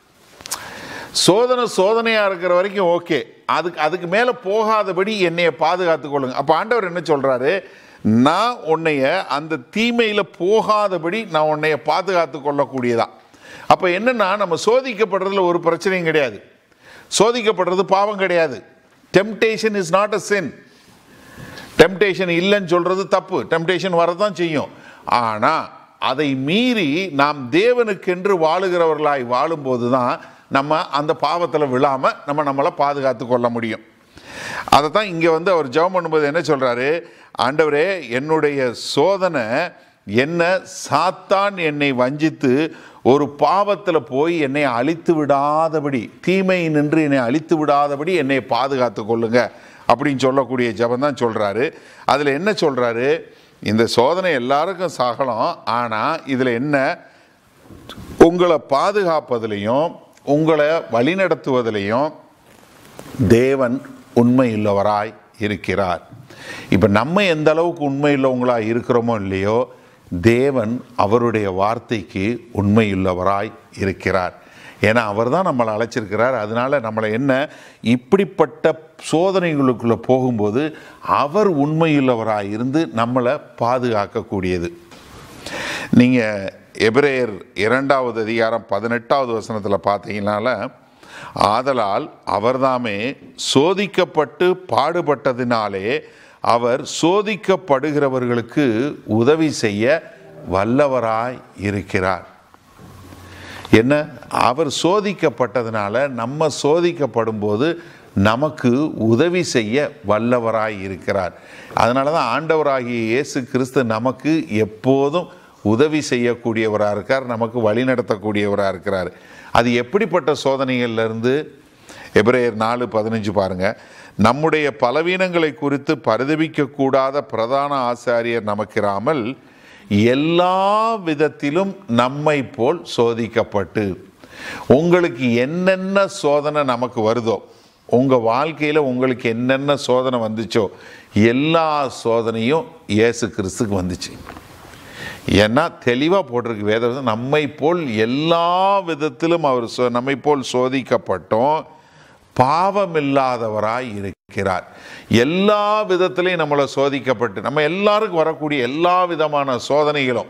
சோதனை சோதனையா இருக்கிற வரைக்கும் ஓகே அதுக்கு அதுக்கு மேல போகாதபடி என்னைய பாதுகாத்துக் கொள்ளுங்க அப்ப ஆண்டவர் என்ன சொல்றாரு நான் உன்னைய அந்த தீமையில போகாதபடி நான் உன்னைய பாதுகாத்து கொள்ளக்கூடியதா அப்ப என்னன்னா நம்ம சோதிக்கப்படுறதுல ஒரு பிரச்சனையும் கிடையாது சோதிக்கப்படுறது பாவம் கிடையாது temptation is not a sin temptation இல்லைன்னு சொல்றது தப்பு டெம்டேஷன் வரதான் செய்யும் ஆனா அதை மீறி நாம் தேவனுக்கென்று வாழுகிறவர்களாய் வாழும்போது தான் நம்ம அந்த பாவத்தில் விழாம நம்ம நம்மளை பாதுகாத்து கொள்ள முடியும் அதை தான் இங்கே வந்து அவர் ஜெபம் பண்ணும்போது என்ன சொல்றாரு ஆண்டவரே என்னுடைய சோதனை என்ன சாத்தான் என்னை வஞ்சித்து ஒரு பாவத்தில் போய் என்னை அழித்து விடாதபடி தீமை நின்று என்னை அழித்து விடாதபடி என்னை பாதுகாத்து கொள்ளுங்க அப்படின்னு சொல்லக்கூடிய ஜெபம் தான் சொல்கிறாரு அதில் என்ன சொல்கிறாரு இந்த சோதனை எல்லாருக்கும் சாகலாம் ஆனால் இதில் என்ன உங்களை பாதுகாப்பதிலையும் உங்களை வழிநடத்துவதிலையும் தேவன் உண்மையுள்ளவராய் இருக்கிறார் இப்போ நம்ம எந்த அளவுக்கு உண்மையுள்ளவங்களாக இருக்கிறோமோ இல்லையோ தேவன் அவருடைய வார்த்தைக்கு உண்மையுள்ளவராய் இருக்கிறார் ஏன்னா அவர் தான் நம்மளை அழைச்சிருக்கிறார் அதனால நம்மளை என்ன இப்படிப்பட்ட சோதனைகளுக்குள்ளே போகும்போது அவர் உண்மையுள்ளவராய் இருந்து நம்மளை பாதுகாக்கக்கூடியது நீங்கள் எபிரேயர் இரண்டாவது அதிகாரம் பதினெட்டாவது வசனத்தில் பார்த்தீங்கனால ஆதலால் அவர்தாமே சோதிக்கப்பட்டு பாடுபட்டதினாலே அவர் சோதிக்கப்படுகிறவர்களுக்கு உதவி செய்ய வல்லவராய் இருக்கிறார் என்ன அவர் சோதிக்கப்பட்டதுனால நம்ம சோதிக்கப்படும் போது நமக்கு உதவி செய்ய வல்லவராய் இருக்கிறார் அதனால தான் ஆண்டவராகிய இயேசு கிறிஸ்து நமக்கு எப்போதும் உதவி செய்யக்கூடியவராக இருக்கார் நமக்கு வழி நடத்தக்கூடியவராக இருக்கிறார் அது எப்படிப்பட்ட சோதனைகள்ல இருந்து எபிரேயர் நாலு பதினஞ்சு பாருங்க நம்முடைய பலவீனங்களை குறித்து பரிதபிக்க கூடாத பிரதான ஆசாரியர் நமக்கிராமல் எல்லா விதத்திலும் நம்மை போல் சோதிக்கப்பட்டு உங்களுக்கு என்னென்ன சோதனை நமக்கு வருதோ உங்க வாழ்க்கையில உங்களுக்கு என்னென்ன சோதனை வந்துச்சோ எல்லா சோதனையும் இயேசு கிறிஸ்துக்கு வந்துச்சு ஏன்னா தெளிவாக போட்டிருக்கு வேதம் நம்மை போல் எல்லா விதத்திலும் அவர் சோ நம்மை போல் சோதிக்கப்பட்டோம் பாவமில்லாதவராய் இருக்கிறார் எல்லா விதத்திலையும் நம்மளை சோதிக்கப்பட்டு நம்ம எல்லாருக்கும் வரக்கூடிய எல்லா விதமான சோதனைகளும்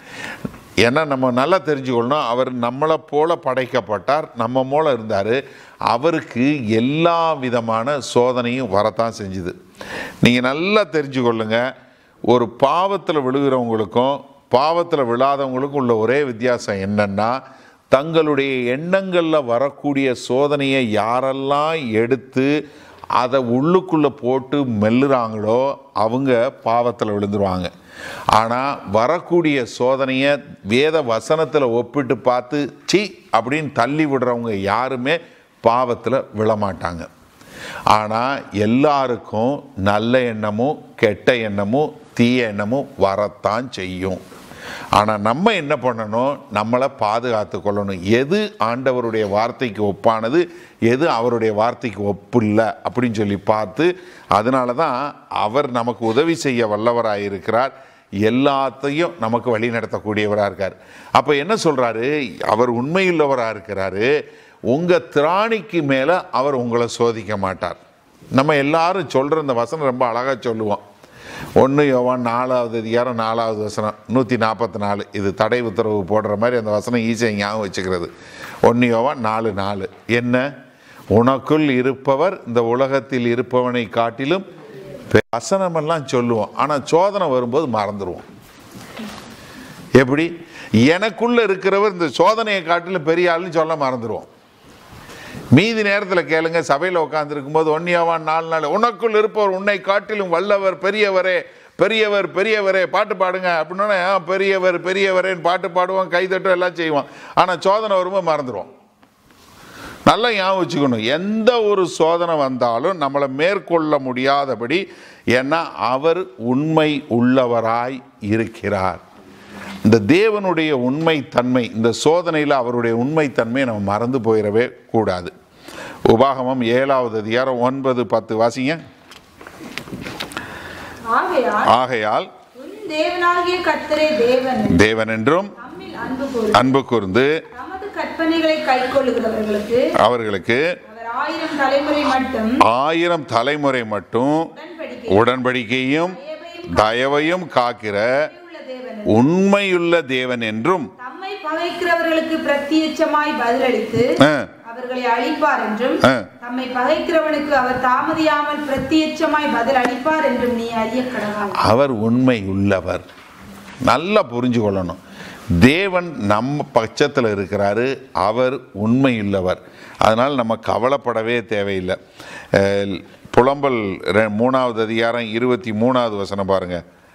ஏன்னா நம்ம நல்லா தெரிஞ்சுக்கொள்ளணும் அவர் நம்மளை போல படைக்கப்பட்டார் நம்ம போல இருந்தார் அவருக்கு எல்லா விதமான சோதனையும் வரத்தான் செஞ்சுது நீங்கள் நல்லா தெரிஞ்சுக்கொள்ளுங்க ஒரு பாவத்தில் விழுகிறவங்களுக்கும் பாவத்தில் விழாதவங்களுக்கும் உள்ள ஒரே வித்தியாசம் என்னன்னா தங்களுடைய எண்ணங்களில் வரக்கூடிய சோதனையை யாரெல்லாம் எடுத்து அதை உள்ளுக்குள்ளே போட்டு மெல்லுறாங்களோ அவங்க பாவத்தில் விழுந்துருவாங்க ஆனால் வரக்கூடிய சோதனையை வேத வசனத்தில் ஒப்பிட்டு பார்த்து சி அப்படின்னு தள்ளி விடுறவங்க யாருமே பாவத்தில் விழமாட்டாங்க ஆனால் எல்லாருக்கும் நல்ல எண்ணமும் கெட்ட எண்ணமும் தீய எண்ணமும் வரத்தான் செய்யும் ஆனால் நம்ம என்ன பண்ணணும் நம்மளை பாதுகாத்து கொள்ளணும் எது ஆண்டவருடைய வார்த்தைக்கு ஒப்பானது எது அவருடைய வார்த்தைக்கு ஒப்பில்லை அப்படின்னு சொல்லி பார்த்து அதனால தான் அவர் நமக்கு உதவி செய்ய வல்லவராக இருக்கிறார் எல்லாத்தையும் நமக்கு வழி நடத்தக்கூடியவராக இருக்கார் அப்போ என்ன சொல்கிறாரு அவர் உண்மையுள்ளவராக இருக்கிறாரு உங்கள் திராணிக்கு மேலே அவர் உங்களை சோதிக்க மாட்டார் நம்ம எல்லாரும் சொல்கிற இந்த வசனம் ரொம்ப அழகாக சொல்லுவோம் ஒன்று யோவான் நாலாவது அதிகாரம் நாலாவது வசனம் நூற்றி நாற்பத்தி நாலு இது தடை உத்தரவு போடுற மாதிரி அந்த வசனம் ஈஸியாக ஞாபகம் வச்சுக்கிறது ஒன்று யோவான் நாலு நாலு என்ன உனக்குள் இருப்பவர் இந்த உலகத்தில் இருப்பவனை காட்டிலும் பெ- வசனமெல்லாம் சொல்லுவோம் ஆனால் சோதனை வரும்போது மறந்துடுவோம் எப்படி எனக்குள்ள இருக்கிறவர் இந்த சோதனையை காட்டிலும் பெரிய ஆளுன்னு சொல்ல மறந்துடுவோம் மீதி நேரத்தில் கேளுங்க சபையில் உட்காந்துருக்கும் போது ஒன்னியாவான் நாலு நாள் உனக்குள் இருப்பவர் உன்னை காட்டிலும் வல்லவர் பெரியவரே பெரியவர் பெரியவரே பாட்டு பாடுங்க அப்படின்னா "ஆ, பெரியவர் பெரியவரேன்னு பாட்டு பாடுவோம் கைதட்டும் எல்லாம் செய்வோம் ஆனால் சோதனை வரும்போது மறந்துடுவோம் நல்லா ஞாபகம் வச்சுக்கணும் எந்த ஒரு சோதனை வந்தாலும் நம்மளை மேற்கொள்ள முடியாதபடி ஏன்னா அவர் உண்மை உள்ளவராய் இருக்கிறார் இந்த தேவனுடைய உண்மை தன்மை இந்த சோதனையில் அவருடைய உண்மை தன்மையை நம்ம மறந்து போயிடவே கூடாது உபாகமம் ஏழாவது அதிகாரம் ஒன்பது பத்து வாசிங்க ஆகையால் ஆகையால் உன் தேவனாகிய கர்த்தரே தேவன் தேவன் என்றும் நம்மில் அன்பு கூர்ந்து அன்பு கூர்ந்து தமது கற்பனைகளை கைக்கொள்ளுகிறவர்களுக்கு அவர்களுக்கு அவர் ஆயிரம் தலைமுறை மட்டும் ஆயிரம் தலைமுறை மட்டும் உடன்படிக்கை உடன்படிக்கையும் தயவையும் காக்கிற உள்ள தேவன் உண்மையுள்ள தேவன் என்றும் தம்மை பகைக்கிறவர்களுக்கு பிரத்யட்சமாய் பதிலளித்து ஆ, அவர்களை அழிப்பார் என்றும் ஆ, தம்மை பகைக்கிறவனுக்கு அவர் தாமதியாமல் பிரத்யட்சமாய் பதில் அளிப்பார் என்றும் நீ அறிய கடவாய் அவர் உண்மை உள்ளவர் நல்லா புரிஞ்சு கொள்ளணும் தேவன் நம்ம பட்சத்தில் இருக்கிறாரு அவர் உண்மையுள்ளவர் அதனால் நம்ம கவலைப்படவே தேவையில்லை அஹ், புலம்பல் ரெ- மூணாவது அதிகாரம் இருபத்தி மூணாவது வசனம் பாருங்க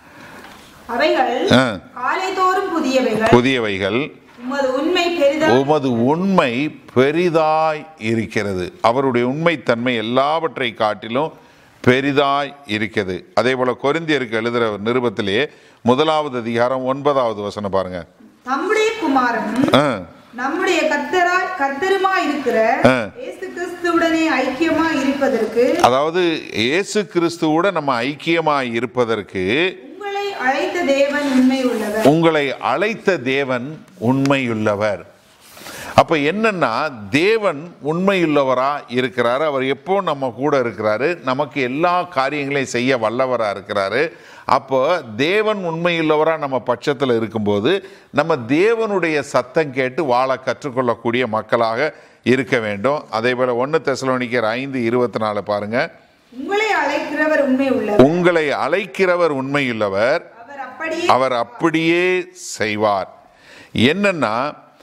அவைகள் ஆ, காலைதோறும் புதியவைகள் புதியவைகள் உமது உண்மை பெரிதா உமது உண்மை பெரிதாய் இருக்கிறது அவருடைய உண்மைத்தன்மை எல்லாவற்றை காட்டிலும் பெரிதாய் இருக்கிறது அதே போல கொரிந்தியருக்கு எழுதுகிற நிருபத்திலே முதலாவது அதிகாரம் ஒன்பதாவது வசனம் பாருங்க நம்முடைய குமாரனும் ஆ, நம்முடைய கர்த்தரா கர்த்தருமா இருக்கிற ஆ. இயேசு கிறிஸ்துவுடனே ஐக்கியமா இருப்பதற்கு அதாவது இயேசு கிறிஸ்துவோட நம்ம ஐக்கியமாய் இருப்பதற்கு உங்களை அழைத்த தேவன் உண்மை உள்ளவர் உங்களை அழைத்த தேவன் உண்மையுள்ளவர் அப்ப என்னன்னா தேவன் உண்மையுள்ளவரா இருக்கிறாரு அவர் எப்போ நம்ம கூட இருக்கிறாரு நமக்கு எல்லா காரியங்களையும் செய்ய வல்லவரா இருக்கிறாரு அப்போ தேவன் உண்மையுள்ளவரா நம்ம பட்சத்தில் இருக்கும்போது நம்ம தேவனுடைய சத்தம் கேட்டு வாழ கற்றுக்கொள்ளக்கூடிய மக்களாக இருக்க வேண்டும் அதே போல ஒன்று தெசலோனிக்கர் ஐந்து இருபத்தி நாலு பாருங்க உங்களை அழைக்கிறவர் உண்மை உள்ளவர் உங்களை அழைக்கிறவர் உண்மையுள்ளவர் அவர் அப்படியே அவர் அப்படியே செய்வார் என்னன்னா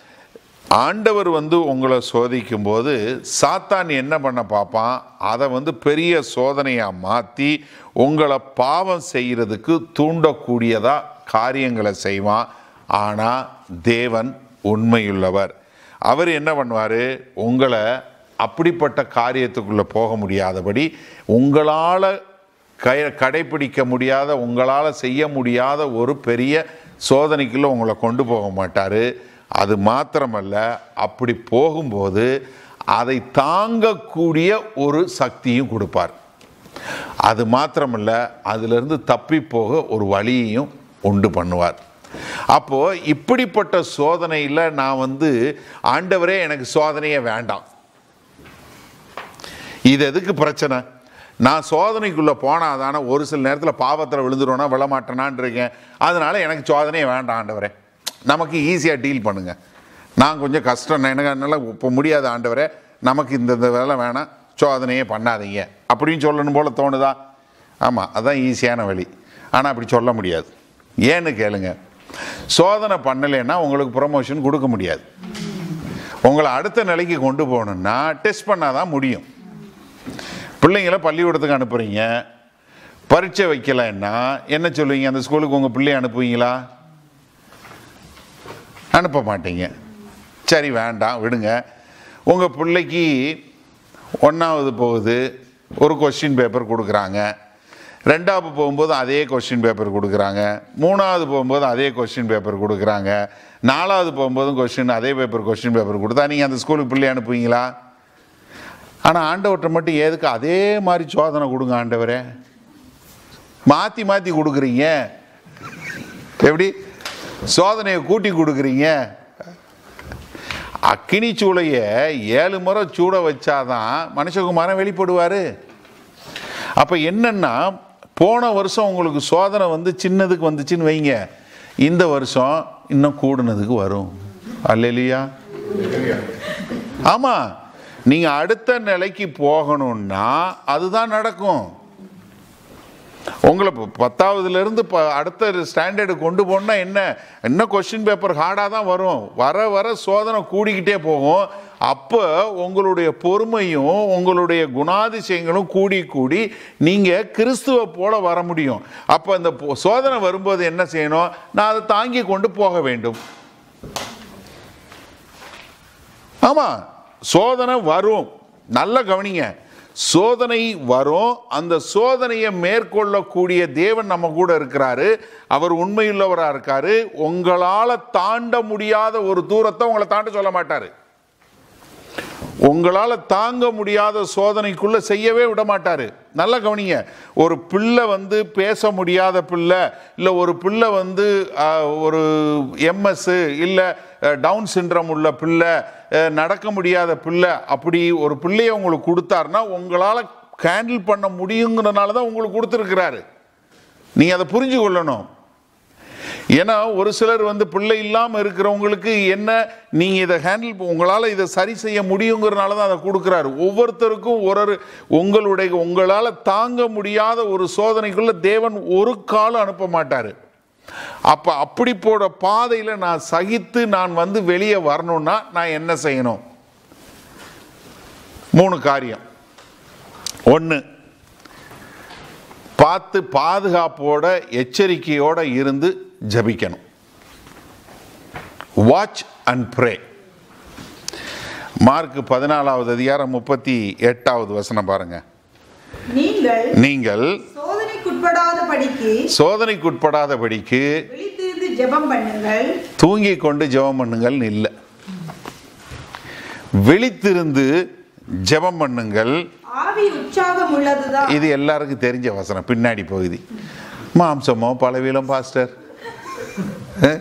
ஆண்டவர் வந்து உங்களை சோதிக்கும் போது சாத்தான் என்ன பண்ண பார்ப்பான் அதை வந்து பெரிய சோதனையாக மாற்றி உங்களை பாவம் செய்கிறதுக்கு தூண்டக்கூடியதா காரியங்களை செய்வான் ஆனால் தேவன் உண்மையுள்ளவர் அவர் என்ன பண்ணுவார் உங்களை அப்படிப்பட்ட காரியத்துக்குள்ளே போக முடியாதபடி உங்களால் கை கடைப்பிடிக்க முடியாத உங்களால் செய்ய முடியாத ஒரு பெரிய சோதனைக்குள்ளே உங்களை கொண்டு போக மாட்டார் அது மாத்திரமல்ல அப்படி போகும்போது அதை தாங்கக்கூடிய ஒரு சக்தியும் கொடுப்பார் அது மாத்திரமல்ல அதிலிருந்து தப்பி போக ஒரு வழியையும் உண்டு பண்ணுவார் அப்போ இப்படிப்பட்ட சோதனையில் நான் வந்து ஆண்டவரே எனக்கு சோதனையே வேண்டாம் இது எதுக்கு பிரச்சனை நான் சோதனைக்குள்ளே போனால் தானே ஒரு சில நேரத்தில் பாவத்தில் விழுந்துருவேனா விழமாட்டேனான் இருக்கேன் அதனால எனக்கு சோதனையே வேண்டாம் ஆண்டவரே நமக்கு ஈஸியாக டீல் பண்ணுங்க நான் கொஞ்சம் கஷ்டம் எனக்கு அதனால இப்போ முடியாத ஆண்டவரே நமக்கு இந்த இந்த வேலை வேணாம் சோதனையே பண்ணாதீங்க அப்படின்னு சொல்லணும் போல தோணுதா ஆமாம் அதான் ஈஸியான வழி ஆனால் அப்படி சொல்ல முடியாது ஏன்னு கேளுங்க சோதனை பண்ணலைன்னா உங்களுக்கு ப்ரொமோஷன் கொடுக்க முடியாது உங்களை அடுத்த நிலைக்கு கொண்டு போகணுன்னா டெஸ்ட் பண்ணால் தான் முடியும் பிள்ளைங்கள பள்ளிக்கூடத்துக்கு அனுப்புகிறீங்க பரீட்சை வைக்கலைன்னா என்ன சொல்லுவீங்க அந்த ஸ்கூலுக்கு உங்கள் பிள்ளைய அனுப்புவீங்களா அனுப்ப மாட்டீங்க சரி வேண்டாம் விடுங்க உங்கள் பிள்ளைக்கு ஒன்றாவது போகுது ஒரு கொஸ்டின் பேப்பர் கொடுக்குறாங்க ரெண்டாவது போகும்போது அதே கொஸ்டின் பேப்பர் கொடுக்குறாங்க மூணாவது போகும்போது அதே கொஸ்டின் பேப்பர் கொடுக்குறாங்க நாலாவது போகும்போதும் கொஸ்டின் அதே பேப்பர் கொஸ்டின் பேப்பர் கொடுத்தா நீங்கள் அந்த ஸ்கூலுக்கு பிள்ளை அனுப்புவீங்களா ஆனால் ஆண்டவர்கிட்ட மட்டும் எதுக்கு அதே மாதிரி சோதனை கொடுங்க ஆண்டவரே மாற்றி மாற்றி கொடுக்குறீங்க எப்படி சோதனையை கூட்டி கொடுக்குறீங்க அக்கினி சூளைய ஏழு முறை சூட வச்சாதான் மனுஷகுமாரன் வெளிப்படுவார் அப்போ என்னன்னா போன வருஷம் உங்களுக்கு சோதனை வந்து சின்னதுக்கு வந்துச்சுன்னு வைங்க இந்த வருஷம் இன்னும் கூடுனதுக்கு வரும் அல்லையா ஆமாம் நீங்கள் அடுத்த நிலைக்கு போகணும்னா அதுதான் நடக்கும் உங்களை இப்போ பத்தாவதுலேருந்து இப்போ அடுத்த ஸ்டாண்டர்டு கொண்டு போனா என்ன இன்னும் கொஸ்டின் பேப்பர் ஹார்டாக தான் வரும் வர வர சோதனை கூடிக்கிட்டே போகும் அப்போ உங்களுடைய பொறுமையும் உங்களுடைய குணாதிசயங்களும் கூடி கூடி நீங்கள் கிறிஸ்துவை போல வர முடியும் அப்போ இந்த பொ- சோதனை வரும்போது என்ன செய்யணும் நான் அதை தாங்கி கொண்டு போக வேண்டும் ஆமாம் சோதனை வரும் நல்ல கவனிங்க சோதனை வரும் அந்த சோதனையை மேற்கொள்ளக்கூடிய தேவன் நம்ம கூட இருக்கிறாரு அவர் உண்மையுள்ளவராக இருக்காரு உங்களால் தாண்ட முடியாத ஒரு தூரத்தை உங்களை தாண்ட சொல்ல மாட்டாரு உங்களால் தாங்க முடியாத சோதனைக்குள்ள செய்யவே விட மாட்டாரு நல்லா கவனிங்க ஒரு பிள்ளை வந்து பேச முடியாத பிள்ளை இல்லை ஒரு பிள்ளை வந்து ஆஹ், ஒரு எம்எஸ் இல்லை டவுன் சிண்ட்ரம் உள்ள பிள்ளை அஹ், நடக்க முடியாத பிள்ளை அப்படி ஒரு பிள்ளையை உங்களுக்கு கொடுத்தாருன்னா உங்களால் ஹேண்டில் பண்ண முடியுங்கிறனால தான் உங்களுக்கு கொடுத்துருக்கிறாரு நீங்கள் அதை புரிஞ்சு கொள்ளணும் ஏன்னா ஒரு சிலர் வந்து பிள்ளை இல்லாமல் இருக்கிறவங்களுக்கு என்ன நீங்கள் இதை ஹேண்டில் உங்களால் இதை சரி செய்ய முடியுங்கிறனால தான் அதை கொடுக்குறாரு ஒவ்வொருத்தருக்கும் ஒரு ஒரு உங்களுடைய உங்களால் தாங்க முடியாத ஒரு சோதனைக்குள்ள தேவன் ஒரு காலம் அனுப்ப மாட்டார் அப்போ அப்படி போட பாதையில் நான் சகித்து நான் வந்து வெளியே வரணும்னா நான் என்ன செய்யணும் மூணு காரியம் ஒன்று பார்த்து பாதுகாப்போட எச்சரிக்கையோட இருந்து ஜபிக்கணும் வாட்ச் அண்ட் ப்ரே மார்க் பதினாலாவது அதிகாரம் முப்பத்தி எட்டாவது வசனம் பாருங்க நீங்கள் நீங்கள் சோதனைக்குட்படாத படிக்கு சோதனைக்குட்படாதபடிக்கு விழித்திருந்து ஜெபம் பண்ணுங்கள் தூங்கி கொண்டு ஜெபம் பண்ணுங்கள் இல்லை விழித்திருந்து ஜெபம் பண்ணுங்கள் ஆவி உற்சாகம் உள்ளதுதான் இது எல்லாருக்கும் தெரிஞ்ச வசனம் பின்னாடி பகுதி மாம்சமோ பலவீனம் பாஸ்டர் அஹ்?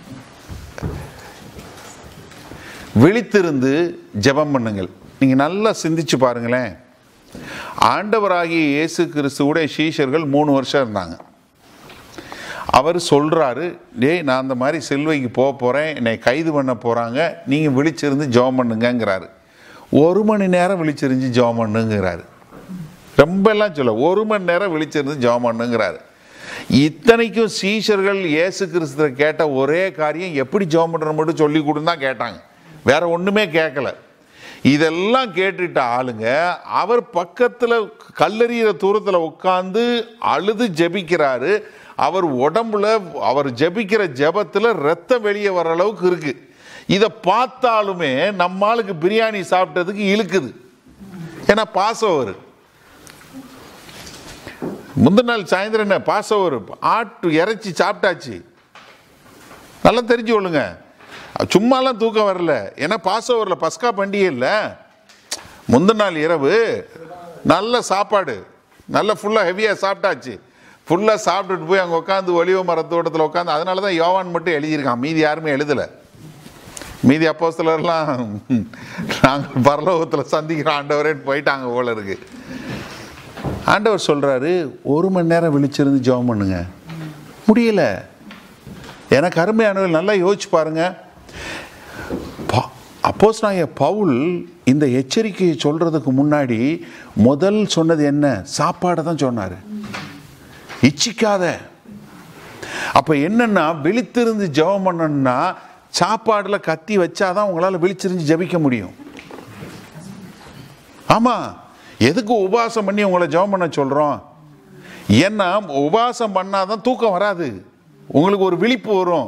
விழித்திருந்து ஜெபம் பண்ணுங்கள் நீங்க நல்லா சிந்திச்சு பாருங்களேன் ஆண்டவராகிய இயேசு கிறிஸ்துவோட சீஷர்கள் மூணு வருஷம் இருந்தாங்க அவர் சொல்றாரு டேய் நான் அந்த மாதிரி சிலுவைக்கு போக போறேன் என்னை கைது பண்ண போறாங்க நீங்க விழிச்சிருந்து ஜெபம் பண்ணுங்கங்கிறாரு ஒரு மணி நேரம் விழிச்சிருந்து ஜெபம் பண்ணுங்கிறாரு ரொம்ப எல்லாம் சொல்ல ஒரு மணி நேரம் விழிச்சிருந்து ஜெபம் பண்ணுங்கிறாரு இத்தனைக்கும் சீஷர்கள் இயேசு கிறிஸ்துவ கேட்ட ஒரே காரியம் எப்படி ஜெபம் பண்ணுறது மட்டும் சொல்லி கொடுன்னு தான் கேட்டாங்க வேற ஒண்ணுமே கேட்கல இதெல்லாம் கேட்டுட்ட ஆளுங்க அவர் பக்கத்தில் கல்லறிகிற தூரத்தில் உட்காந்து அழுது ஜெபிக்கிறாரு அவர் உடம்புல அவர் ஜெபிக்கிற ஜெபத்தில் ரத்தம் வெளியே வர அளவுக்கு இருக்கு இதை பார்த்தாலுமே நம்மளுக்கு பிரியாணி சாப்பிட்டதுக்கு இழுக்குது ஏன்னா பாசவர் முந்தின நாள் சாயந்தரம் என்ன பாசவர் ஆட்டு இறைச்சி சாப்பிட்டாச்சு நல்லா தெரிஞ்சு கொள்ளுங்க சும்மாலாம் தூக்கம் வரல ஏன்னா பாசவரில் பஸ்கா பண்டிகை இல்லை முந்தின நாள் இரவு நல்ல சாப்பாடு நல்ல ஃபுல்லாக ஹெவியாக சாப்பிட்டாச்சு ஃபுல்லாக சாப்பிட்டுட்டு போய் அங்கே உட்காந்து ஒலிவ மரத்தோட்டத்தில் உட்காந்து அதனால தான் யோவான் மட்டும் எழுதியிருக்கான் மீதி யாருமே எழுதலை மீதி அப்போஸ்தலர்லாம் நாங்கள் பரலோகத்தில் சந்திக்கிற ஆண்டவரேன்னு போயிட்டாங்க போல இருக்கு ஆண்டவர் சொல்றாரு ஒரு மணி நேரம் விழிச்சிருந்து ஜெபம் பண்ணுங்க முடியல எனக்கு அருமையானவர் நல்லா யோசிச்சு பாருங்க அப்போஸ் நான் பவுல் இந்த எச்சரிக்கையை சொல்றதுக்கு முன்னாடி முதல் சொன்னது என்ன சாப்பாடை தான் சொன்னார் இச்சிக்காத அப்ப என்னன்னா விழித்திருந்து ஜெபம் பண்ணணும்னா சாப்பாடுல கத்தி வச்சாதான் உங்களால விழிச்சிருந்து ஜெபிக்க முடியும் ஆமா எதுக்கு உபவாசம் பண்ணி உங்களை ஜெபம் பண்ண சொல்றோம் ஏன்னா உபவாசம் பண்ணாதான் தூக்கம் வராது உங்களுக்கு ஒரு விழிப்பு வரும்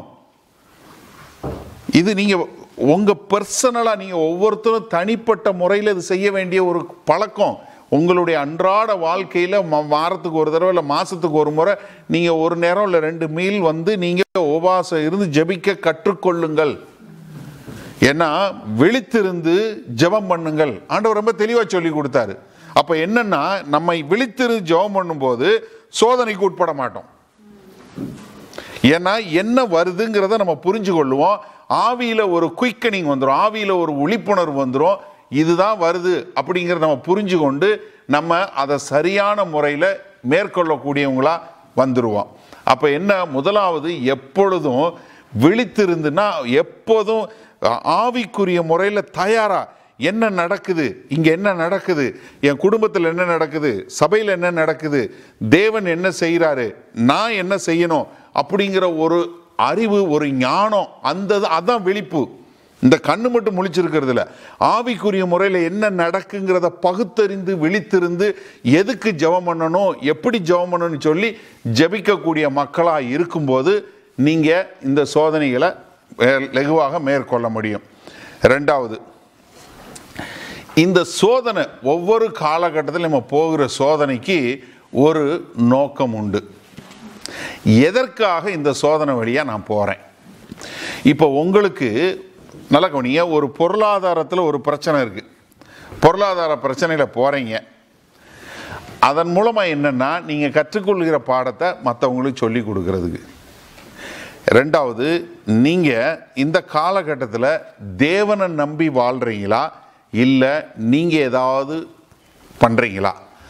இது நீங்க உங்க பர்சனலா நீங்க ஒவ்வொருத்தரும் தனிப்பட்ட முறையில் இது செய்ய வேண்டிய ஒரு பழக்கம் உங்களுடைய அன்றாட வாழ்க்கையில ம- வாரத்துக்கு ஒரு தடவை இல்லை மாசத்துக்கு ஒரு முறை நீங்க ஒரு நேரம் இல்லை ரெண்டு மீல் வந்து நீங்க உபவாசம் இருந்து ஜெபிக்க கற்றுக்கொள்ளுங்கள் ஏன்னா விழித்திருந்து ஜெபம் பண்ணுங்கள் ஆண்டவர் ரொம்ப தெளிவா சொல்லி கொடுத்தாரு அப்ப என்னன்னா நம்மை விழித்திருந்து ஜெபம் பண்ணும்போது சோதனைக்கு உட்பட மாட்டோம் ஏன்னா என்ன வருதுங்கிறத நம்ம புரிஞ்சு கொள்ளுவோம் ஆவியில ஒரு குயிக்கனிங் வந்துடும் ஆவியில ஒரு விழிப்புணர்வு வந்துடும் இதுதான் வருது அப்படிங்கிறத நம்ம புரிஞ்சு கொண்டு நம்ம அதை சரியான முறையில் மேற்கொள்ளக்கூடியவங்களா வந்துருவோம் அப்போ என்ன முதலாவது எப்பொழுதும் விழித்திருந்துன்னா எப்போதும் ஆ- ஆவிக்குரிய முறையில் தயாரா என்ன நடக்குது இங்க என்ன நடக்குது என் குடும்பத்தில் என்ன நடக்குது சபையில் என்ன நடக்குது தேவன் என்ன செய்கிறாரு நான் என்ன செய்யணும் அப்படிங்கிற ஒரு அறிவு ஒரு ஞானம் அந்த அதான் விழிப்பு இந்த கண்ணு மட்டும் முழிச்சிருக்கிறதுல ஆவிக்குரிய முறையில் என்ன நடக்குங்கிறத பகுத்தறிந்து விழித்திருந்து எதுக்கு ஜெபம் பண்ணணும் எப்படி ஜெபம் பண்ணணும்னு சொல்லி ஜெபிக்கக்கூடிய மக்களாக இருக்கும்போது நீங்கள் இந்த சோதனைகளை வே- லகுவாக மேற்கொள்ள முடியும் ரெண்டாவது இந்த சோதனை ஒவ்வொரு காலகட்டத்தில் நம்ம போகிற சோதனைக்கு ஒரு நோக்கம் உண்டு எதற்காக இந்த சோதனை வழியாக நான் போகிறேன் இப்போ உங்களுக்கு நல்ல கவனிங்க ஒரு பொருளாதாரத்தில் ஒரு பிரச்சனை இருக்குது பொருளாதார பிரச்சனையில் போகிறீங்க அதன் மூலமாக என்னென்னா நீங்கள் கற்றுக்கொள்கிற பாடத்தை மற்றவங்களுக்கு சொல்லி கொடுக்கறதுக்கு ரெண்டாவது நீங்கள் இந்த காலகட்டத்தில் தேவனை நம்பி வாழ்கிறீங்களா இல்லை நீங்கள் ஏதாவது பண்ணுறீங்களா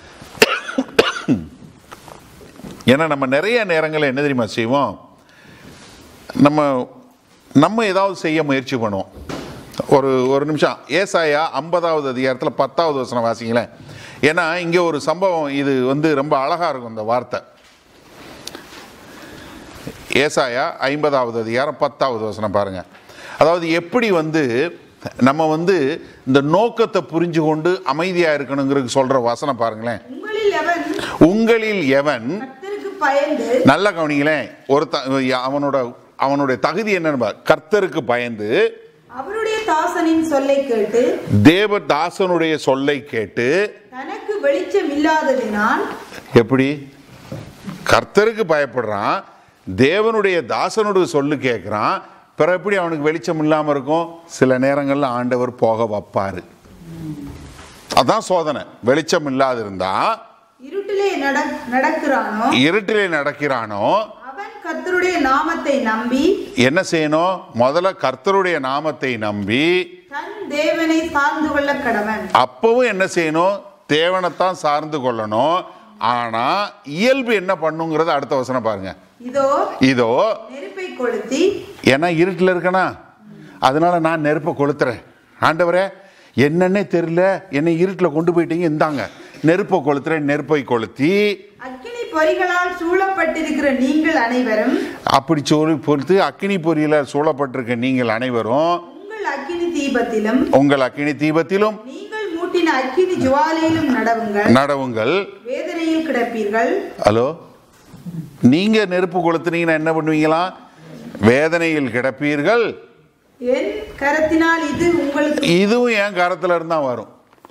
ஏன்னா நம்ம நிறைய நேரங்களில் என்ன தெரியுமா செய்வோம் நம்ம நம்ம ஏதாவது செய்ய முயற்சி பண்ணுவோம் ஒரு ஒரு நிமிஷம் ஏசாயா ஐம்பதாவது அதிகாரத்தில் பத்தாவது வசனம் வாசிங்களேன் ஏன்னா இங்கே ஒரு சம்பவம் இது வந்து ரொம்ப அழகாக இருக்கும் இந்த வார்த்தை ஏசாயா ஐம்பதாவது அதிகாரம் பத்தாவது வசனம் பாருங்க அதாவது எப்படி வந்து நம்ம வந்து இந்த நோக்கத்தை புரிஞ்சு கொண்டு அமைதியாக இருக்கணுங்கிறது சொல்கிற வசனம் பாருங்களேன் உங்களில் எவன் உங்களில் எவன் கர்த்தருக்கு பயந்து நல்ல கவனிங்களேன் ஒரு த அவனோட அவனுடைய தகுதி என்னன்னு பாரு. கர்த்தருக்கு பயந்து அவருடைய தாசனின் சொல்லை கேட்டு தேவதாசனுடைய சொல்லை கேட்டு தனக்கு வெளிச்சம் இல்லாததினால் எப்படி கர்த்தருக்கு பயப்படுறான் தேவனுடைய தாசனுடைய சொல்லு கேட்குறான் பிற எப்படி அவனுக்கு வெளிச்சம் இல்லாமல் இருக்கும் சில நேரங்களில் ஆண்டவர் போக வைப்பாரு அதான் சோதனை வெளிச்சம் இல்லாது இருந்தா இருட்டிலே நட- நடக்கிறானோ இருட்டிலே நடக்கிறானோ அவன் கர்த்தருடைய நாமத்தை நம்பி என்ன செய்யணும் முதல்ல கர்த்தருடைய நாமத்தை நம்பி தன் தேவனை சார்ந்து கொள்ள கடவன் அப்பவும் என்ன செய்யணும் தேவனைத்தான் சார்ந்து கொள்ளணும் ஆனா இயல்பு என்ன பண்ணுங்கிறத அடுத்த வசனம் பாருங்க இதோ இதோ நெருப்பை கொளுத்தி ஏன்னா இருட்டில் இருக்கனா அதனால நான் நெருப்பை கொளுத்துறேன் ஆண்டவரே என்னன்னே தெரியல என்னை இருட்டில் கொண்டு போயிட்டீங்க இந்தாங்க நெருப்பை கொளுத்துறேன் நெருப்பை கொளுத்தி அக்கினி பொறிகளால் சூழப்பட்டிருக்கிற நீங்கள் அனைவரும் அப்படி சொல்லி பொறுத்து அக்கினி பொறியில சூழப்பட்டிருக்க நீங்கள் அனைவரும் உங்கள் அக்கினி தீபத்திலும் உங்கள் அக்கினி தீபத்திலும் நீங்கள் மூட்டின அக்கினி ஜுவாலையிலும் நடவுங்கள் நடவுங்கள் வேதனையில் கிடப்பீர்கள் ஹலோ நீங்க நெருப்பு கொளுத்துனீங்கன்னா என்ன பண்ணுவீங்களா வேதனையில் கிடப்பீர்கள் என் கரத்தினால் இது உங்களுக்கு இதுவும் என் கரத்துல இருந்தா வரும்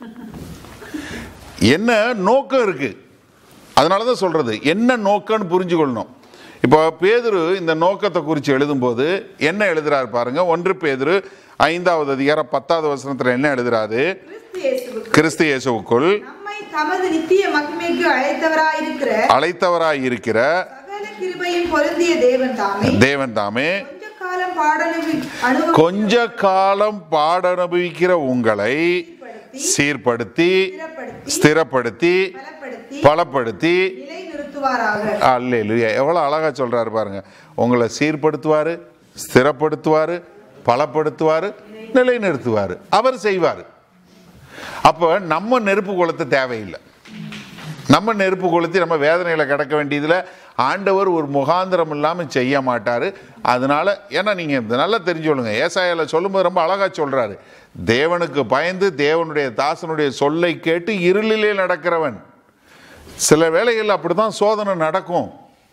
என்ன நோக்கம் இருக்கு அதனால தான் சொல்றது என்ன நோக்கம்னு புரிஞ்சுக்கொள்ளணும் இப்போ பேதுரு இந்த நோக்கத்தை குறித்து எழுதும்போது என்ன எழுதுறாரு பாருங்க ஒன்று பேதுரு ஐந்தாவது அதிகாரம் பத்தாவது வசனத்துல என்ன எழுதுறாரு கிறிஸ்து இயேசுவுக்கு கிறிஸ்து இயேசுவுக்குள் நம்மை தமது நித்திய மகிமைக்கு அழைத்தவராயிருக்கிற அழைத்தவராய் இருக்கிற சகல கிருபையும் பொருந்திய தேவன் தாமே தேவன் தாமே கொஞ்ச காலம் பாடனுவி அனுபவ கொஞ்ச காலம் பாட அனுபவிக்கிற உங்களை சீர்படுத்தி ஸ்திரப்படுத்தி ஸ்திரப்படுத்தி பலப்படுத்தி பலப்படுத்தி நிலை நிறுத்துவாராக அல்லேலூயா எவ்வளோ அழகா சொல்றாரு பாருங்க உங்களை சீர்படுத்துவார் ஸ்திரப்படுத்துவார் பலப்படுத்துவார் நிலைநிறுத்துவார் அவர் செய்வார் அப்போ நம்ம நெருப்பு கொளுத்த தேவையில்லை நம்ம நெருப்பு கொளுத்தி நம்ம வேதனையில் கிடக்க வேண்டியதில் ஆண்டவர் ஒரு முகாந்திரம் இல்லாமல் செய்ய மாட்டார் அதனால ஏன்னா நீங்கள் நல்லா தெரிஞ்சுக்கொள்ளுங்க ஏசாயால சொல்லும்போது ரொம்ப அழகாக சொல்கிறாரு தேவனுக்கு பயந்து தேவனுடைய தாசனுடைய சொல்லை கேட்டு இருளிலே நடக்கிறவன் சில வேளைகள் அப்படி தான் சோதனை நடக்கும்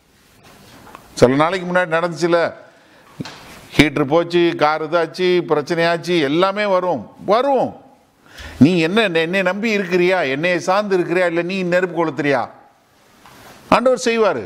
சில நாளைக்கு முன்னாடி நடந்துச்சுல ஹீட்ரு போச்சு கார் இதாச்சு பிரச்சனையாச்சு எல்லாமே வரும் வரும் நீ என்ன என்னை நம்பி இருக்கிறியா என்னைய சார்ந்து இருக்கிறியா இல்லை நீ நெருப்பு கொளுத்துறியா ஆண்டவர் செய்வார்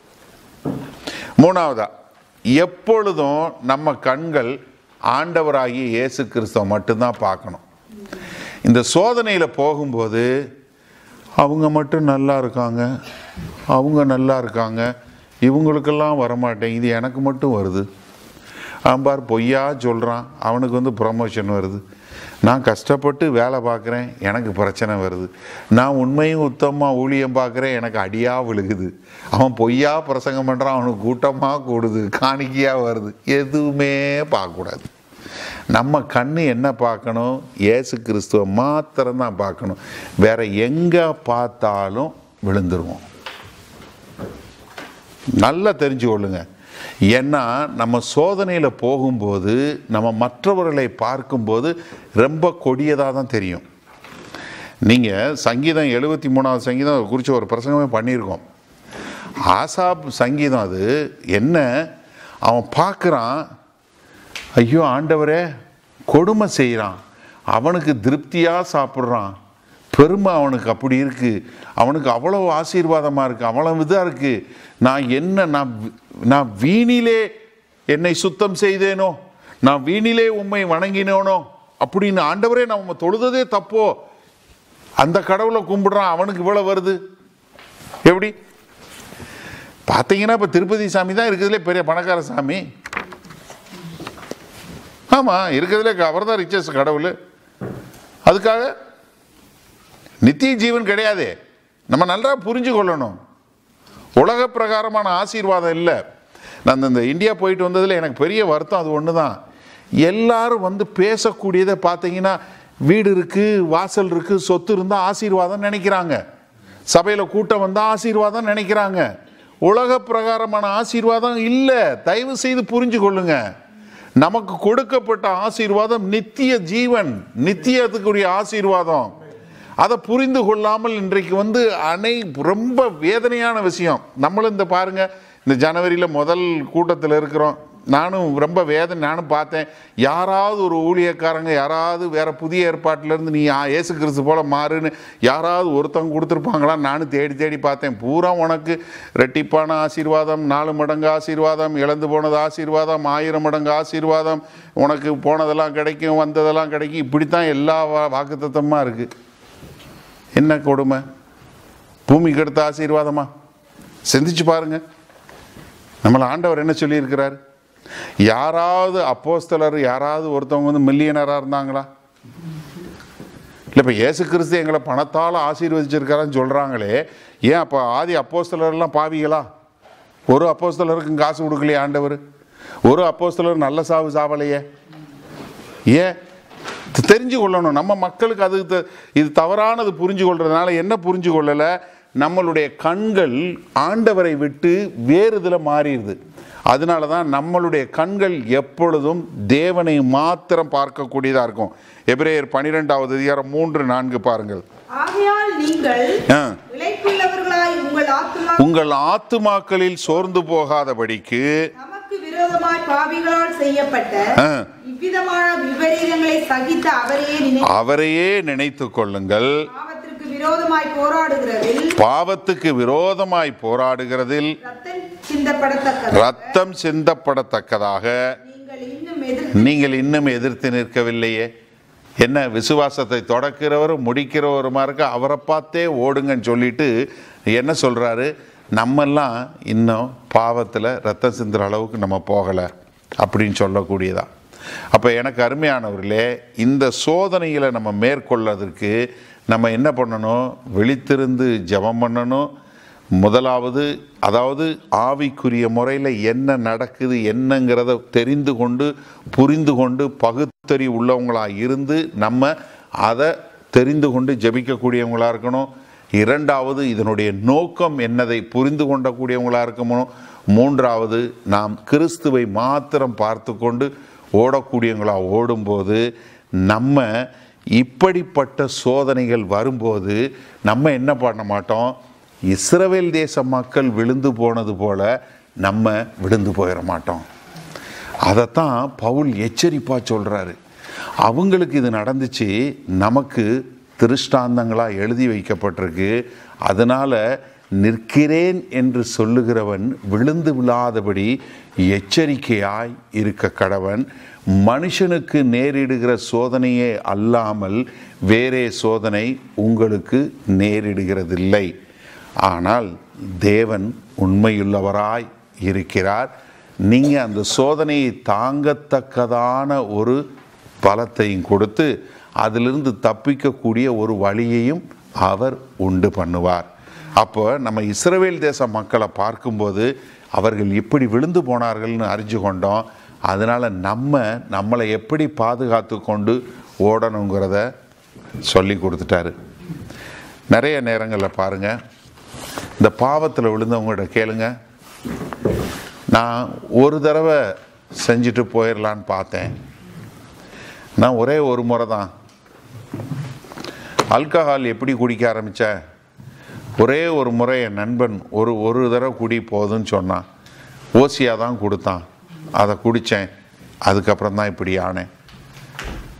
மூணாவதா எப்பொழுதும் நம்ம கண்கள் ஆண்டவராகிய இயேசு கிறிஸ்துவ மட்டும்தான் பார்க்கணும் இந்த சோதனையில் போகும்போது அவங்க மட்டும் நல்லா இருக்காங்க அவங்க நல்லா இருக்காங்க இவங்களுக்கெல்லாம் வரமாட்டேங்குது எனக்கு மட்டும் வருது ஆம்பார் பொய்யா சொல்கிறான் அவனுக்கு வந்து ப்ரமோஷன் வருது நான் கஷ்டப்பட்டு வேலை பார்க்குறேன் எனக்கு பிரச்சனை வருது நான் உண்மையும் உத்தமாக ஊழியம் பார்க்குறேன் எனக்கு அடியாக விழுகுது அவன் பொய்யா பிரசங்கம் பண்ணுறான் அவனுக்கு கூட்டமாக கூடுது காணிக்கையாக வருது எதுவுமே பார்க்கக்கூடாது நம்ம கண்ணு என்ன பார்க்கணும் இயேசு கிறிஸ்துவை மாத்திரம்தான் பார்க்கணும் வேற எங்கே பார்த்தாலும் விழுந்துருவோம் நல்லா தெரிஞ்சு கொள்ளுங்க ஏன்னா நம்ம சோதனையில் போகும்போது நம்ம மற்றவர்களை பார்க்கும்போது ரொம்ப கொடியதாக தான் தெரியும் நீங்கள் சங்கீதம் எழுபத்தி மூணாவது சங்கீதம் குறித்து ஒரு பிரசங்கமே பண்ணியிருக்கோம் ஆசாப் சங்கீதம் அது என்ன அவன் பார்க்குறான் ஐயோ ஆண்டவரே கொடுமை செய்கிறான் அவனுக்கு திருப்தியாக சாப்பிட்றான் பெருமை அவனுக்கு அப்படி இருக்கு அவனுக்கு அவ்வளோ ஆசீர்வாதமாக இருக்கு அவ்வளோ இதாக இருக்கு நான் என்ன நான் வி- நான் வீணிலே என்னை சுத்தம் செய்தேனோ நான் வீணிலே உம்மை வணங்கினோனோ அப்படின்னு ஆண்டவரே நான் உம்மை தொழுததே தப்போ அந்த கடவுளை கும்பிடுறான் அவனுக்கு இவ்வளோ வருது எப்படி பார்த்தீங்கன்னா இப்போ திருப்பதி சாமி தான் இருக்கிறதுலே பெரிய பணக்கார சாமி ஆமாம் இருக்கிறதுலே அவர் தான் ரிச்சஸ் கடவுள் அதுக்காக நித்திய ஜீவன் கிடையாதே நம்ம நல்லா புரிஞ்சு கொள்ளணும் உலக பிரகாரமான ஆசீர்வாதம் இல்லை நான் இந்த இந்தியா போயிட்டு வந்ததில் எனக்கு பெரிய வருத்தம் அது ஒன்று தான் எல்லாரும் வந்து பேசக்கூடியதை பார்த்தீங்கன்னா வீடு இருக்குது வாசல் இருக்குது சொத்து இருந்தால் ஆசீர்வாதம் நினைக்கிறாங்க சபையில் கூட்டம் வந்தால் ஆசீர்வாதம் நினைக்கிறாங்க உலக பிரகாரமான ஆசீர்வாதம் இல்லை தயவு செய்து புரிஞ்சு கொள்ளுங்க நமக்கு கொடுக்கப்பட்ட ஆசீர்வாதம் நித்திய ஜீவன் நித்தியத்துக்குரிய ஆசீர்வாதம் அதை புரிந்து கொள்ளாமல் இன்றைக்கு வந்து அனை ரொம்ப வேதனையான விஷயம் நம்மளும் இந்த பாருங்க இந்த ஜனவரியில் முதல் கூட்டத்தில் இருக்கிறோம் நானும் ரொம்ப வேதனை நானும் பார்த்தேன் யாராவது ஒரு ஊழியக்காரங்க யாராவது வேற புதிய ஏற்பாட்டிலேருந்து நீ ஆ- இயேசு கிறிஸ்து போல மாறுன்னு யாராவது ஒருத்தவங்க கொடுத்துருப்பாங்களா நானும் தேடி தேடி பார்த்தேன் பூரா உனக்கு ரெட்டிப்பான ஆசீர்வாதம் நாலு மடங்கு ஆசீர்வாதம் இழந்து போனது ஆசீர்வாதம் ஆயிரம் மடங்கு ஆசீர்வாதம் உனக்கு போனதெல்லாம் கிடைக்கும் வந்ததெல்லாம் கிடைக்கும் இப்படித்தான் எல்லா வா வாக்குத்தத்தமாக இருக்குது என்ன கொடுமை பூமிக்கு எடுத்த ஆசீர்வாதமா சிந்திச்சு பாருங்க நம்மளை ஆண்டவர் என்ன சொல்லியிருக்கிறார் யாராவது அப்போஸ்தலர் யாராவது ஒருத்தவங்க வந்து மில்லியனராக இருந்தாங்களா இல்லை இப்போ இயேசு கிறிஸ்து எங்களை பணத்தால் ஆசீர்வதிச்சிருக்காரான்னு சொல்கிறாங்களே ஏன் அப்போ ஆதி அப்போஸ்தலர்லாம் பாவிகளா ஒரு அப்போஸ்தலருக்கும் காசு கொடுக்கலையே ஆண்டவர் ஒரு அப்போஸ்தலர் நல்ல சாவு சாவலையே ஏன் இது தெரிஞ்சு கொள்ளணும் நம்ம மக்களுக்கு அது த- இது தவறானது புரிஞ்சு கொள்றதுனால என்ன புரிஞ்சு கொள்ளலை நம்மளுடைய கண்கள் ஆண்டவரை விட்டு வேறு இதில் மாறிடுது அதனால தான் நம்மளுடைய கண்கள் எப்பொழுதும் தேவனை மாத்திரம் பார்க்கக்கூடியதாக இருக்கும் எபிரேயர் பனிரெண்டாவது அதிகாரம் மூன்று நான்கு பாருங்கள் ஆகையால் நீங்கள் ஆ. இளைப்புள்ளவர்களாய் உங்கள் ஆத்துமா உங்கள் ஆத்துமாக்களில் சோர்ந்து போகாதபடிக்கு நமக்கு விரோதமாய் பாவிகளால் செய்யப்பட்ட ஆ. இவ்விதமான விபரீதங்களை சகித்த அவரையே நினை அவரையே நினைத்து கொள்ளுங்கள் பாவத்திற்கு விரோதமாய் போராடுகிறதில் பாவத்துக்கு விரோதமாய் போராடுகிறதில் ரத்தம் சிந்தப்படத்தக்கது ரத்தம் சிந்தப்படத்தக்கதாக நீங்கள் இன்னும் எதிர்த்து நீங்கள் இன்னும் எதிர்த்து நிற்கவில்லையே என்ன விசுவாசத்தை தொடக்கிறவரும் முடிக்கிறவருமா இருக்க அவரை பார்த்தே ஓடுங்கன்னு சொல்லிட்டு என்ன சொல்றாரு நம்மெல்லாம் இன்னும் பாவத்தில் ரத்தம் சிந்துற அளவுக்கு நம்ம போகலை அப்படின்னு சொல்லக்கூடியதா அப்போ எனக்கு அருமையானவர்களே இந்த சோதனைகளை நம்ம மேற்கொள்ளதற்கு நம்ம என்ன பண்ணணும் விழித்திருந்து ஜெபம் பண்ணணும் முதலாவது அதாவது ஆவிக்குரிய முறையில் என்ன நடக்குது என்னங்கிறத தெரிந்து கொண்டு புரிந்து கொண்டு பகுத்தறி உள்ளவங்களாக இருந்து நம்ம அதை தெரிந்து கொண்டு ஜெபிக்கக்கூடியவங்களா இருக்கணும் இரண்டாவது இதனுடைய நோக்கம் என்னதை புரிந்து கொண்டக்கூடியவங்களா இருக்கணும் மூன்றாவது நாம் கிறிஸ்துவை மாத்திரம் பார்த்து கொண்டு ஓடக்கூடியவங்களா ஓடும்போது நம்ம இப்படிப்பட்ட சோதனைகள் வரும்போது நம்ம என்ன பண்ண மாட்டோம் இஸ்ரவேல் தேச மக்கள் விழுந்து போனது போல நம்ம விழுந்து போயிட மாட்டோம் அதைத்தான் பவுல் எச்சரிப்பா சொல்றாரு அவங்களுக்கு இது நடந்துச்சு நமக்கு திருஷ்டாந்தங்களாக எழுதி வைக்கப்பட்டிருக்கு அதனால நிற்கிறேன் என்று சொல்லுகிறவன் விழுந்து விழாதபடி எச்சரிக்கையாய் இருக்க கடவன் மனுஷனுக்கு நேரிடுகிற சோதனையே அல்லாமல் வேறே சோதனை உங்களுக்கு நேரிடுகிறதில்லை ஆனால் தேவன் உண்மையுள்ளவராய் இருக்கிறார் நீங்கள் அந்த சோதனையை தாங்கத்தக்கதான ஒரு பலத்தையும் கொடுத்து அதிலிருந்து தப்பிக்கக்கூடிய ஒரு வழியையும் அவர் உண்டு பண்ணுவார் அப்போ நம்ம இஸ்ரவேல் தேச மக்களை பார்க்கும்போது அவர்கள் இப்படி விழுந்து போனார்கள்னு அறிஞ்சு கொண்டோம் அதனால் நம்ம நம்மளை எப்படி பாதுகாத்து கொண்டு ஓடணுங்கிறத சொல்லி கொடுத்துட்டாரு நிறைய நேரங்களில் பாருங்கள் இந்த பாவத்தில் விழுந்தவங்கள்ட்ட கேளுங்க நான் ஒரு தடவை செஞ்சுட்டு போயிடலான்னு பார்த்தேன் நான் ஒரே ஒரு முறை தான் ஆல்கஹால் எப்படி குடிக்க ஆரம்பித்தேன் ஒரே ஒரு முறை என் நண்பன் ஒரு ஒரு தடவை குடி போதுன்னு சொன்னான் ஓசியாக தான் கொடுத்தான் அதை குடித்தேன் அதுக்கப்புறம் தான் இப்படி ஆனேன்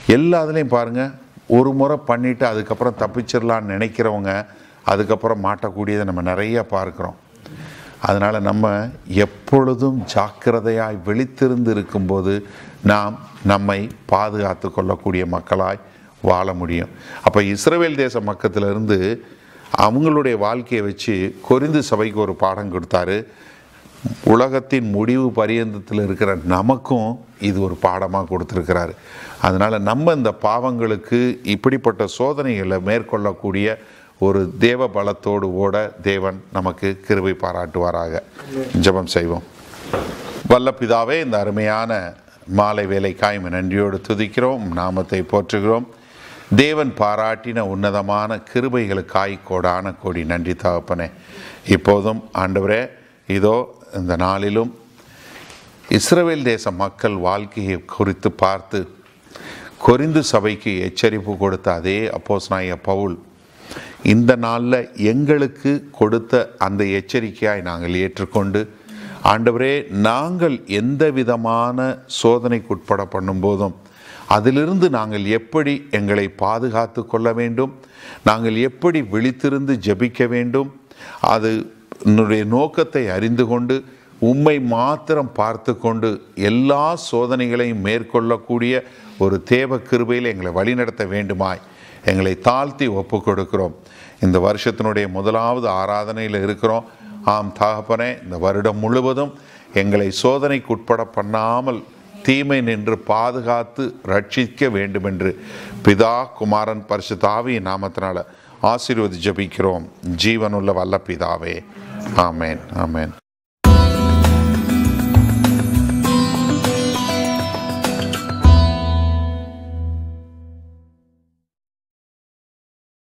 எல்லாத்துலேயும் பாருங்கள் ஒரு முறை பண்ணிவிட்டு அதுக்கப்புறம் தப்பிச்சிடலான்னு நினைக்கிறவங்க அதுக்கப்புறம் மாட்டக்கூடியதை நம்ம நிறைய பார்க்குறோம் அதனால் நம்ம எப்பொழுதும் ஜாக்கிரதையாய் விழித்திருந்து இருக்கும்போது நாம் நம்மை பாதுகாத்து கொள்ளக்கூடிய மக்களாய் வாழ முடியும் அப்போ இஸ்ரவேல் தேச மக்கத்திலிருந்து அவங்களுடைய வாழ்க்கையை வச்சு கொரிந்து சபைக்கு ஒரு பாடம் கொடுத்தாரு உலகத்தின் முடிவு பரியந்தத்தில் இருக்கிற நமக்கும் இது ஒரு பாடமாக கொடுத்துருக்கிறாரு அதனால் நம்ம இந்த பாவங்களுக்கு இப்படிப்பட்ட சோதனைகளை மேற்கொள்ளக்கூடிய ஒரு தேவ பலத்தோடு ஓட தேவன் நமக்கு கிருபை பாராட்டுவாராக ஜெபம் செய்வோம் வல்ல பிதாவே இந்த அருமையான மாலை வேலைக்காய் நன்றியோடு துதிக்கிறோம் நாமத்தை போற்றுகிறோம் தேவன் பாராட்டின உன்னதமான கிருபைகளுக்காய் கோடான கோடி நன்றி தகப்பனே இப்போதும் ஆண்டவரே இதோ இந்த நாளிலும் இஸ்ரவேல் தேச மக்கள் வாழ்க்கையை குறித்து பார்த்து கொரிந்து சபைக்கு எச்சரிப்பு கொடுத்த அதே அப்போஸ்நாய பவுல் இந்த நாளில் எங்களுக்கு கொடுத்த அந்த எச்சரிக்கையாய் நாங்கள் ஏற்றுக்கொண்டு ஆண்டவரே நாங்கள் எந்த விதமான சோதனைக்குட்பட பண்ணும்போதும் அதிலிருந்து நாங்கள் எப்படி எங்களை பாதுகாத்து கொள்ள வேண்டும் நாங்கள் எப்படி விழித்திருந்து ஜெபிக்க வேண்டும் அது என்னுடைய நோக்கத்தை அறிந்து கொண்டு உம்மை மாத்திரம் பார்த்து கொண்டு எல்லா சோதனைகளையும் மேற்கொள்ளக்கூடிய ஒரு தேவ கிருபையில் எங்களை வழிநடத்த வேண்டுமாய் எங்களை தாழ்த்தி ஒப்பு கொடுக்கிறோம் இந்த வருஷத்தினுடைய முதலாவது ஆராதனையில் இருக்கிறோம் ஆம் தகப்பனே இந்த வருடம் முழுவதும் எங்களை சோதனைக்கு உட்பட பண்ணாமல் தீமை நின்று பாதுகாத்து ரட்சிக்க வேண்டுமென்று பிதா குமாரன் பரிசுத்தாவியின் நாமத்தினால ஆசீர்வதி ஜபிக்கிறோம் ஜீவனுள்ள வல்ல பிதாவே ஆமேன் ஆமேன்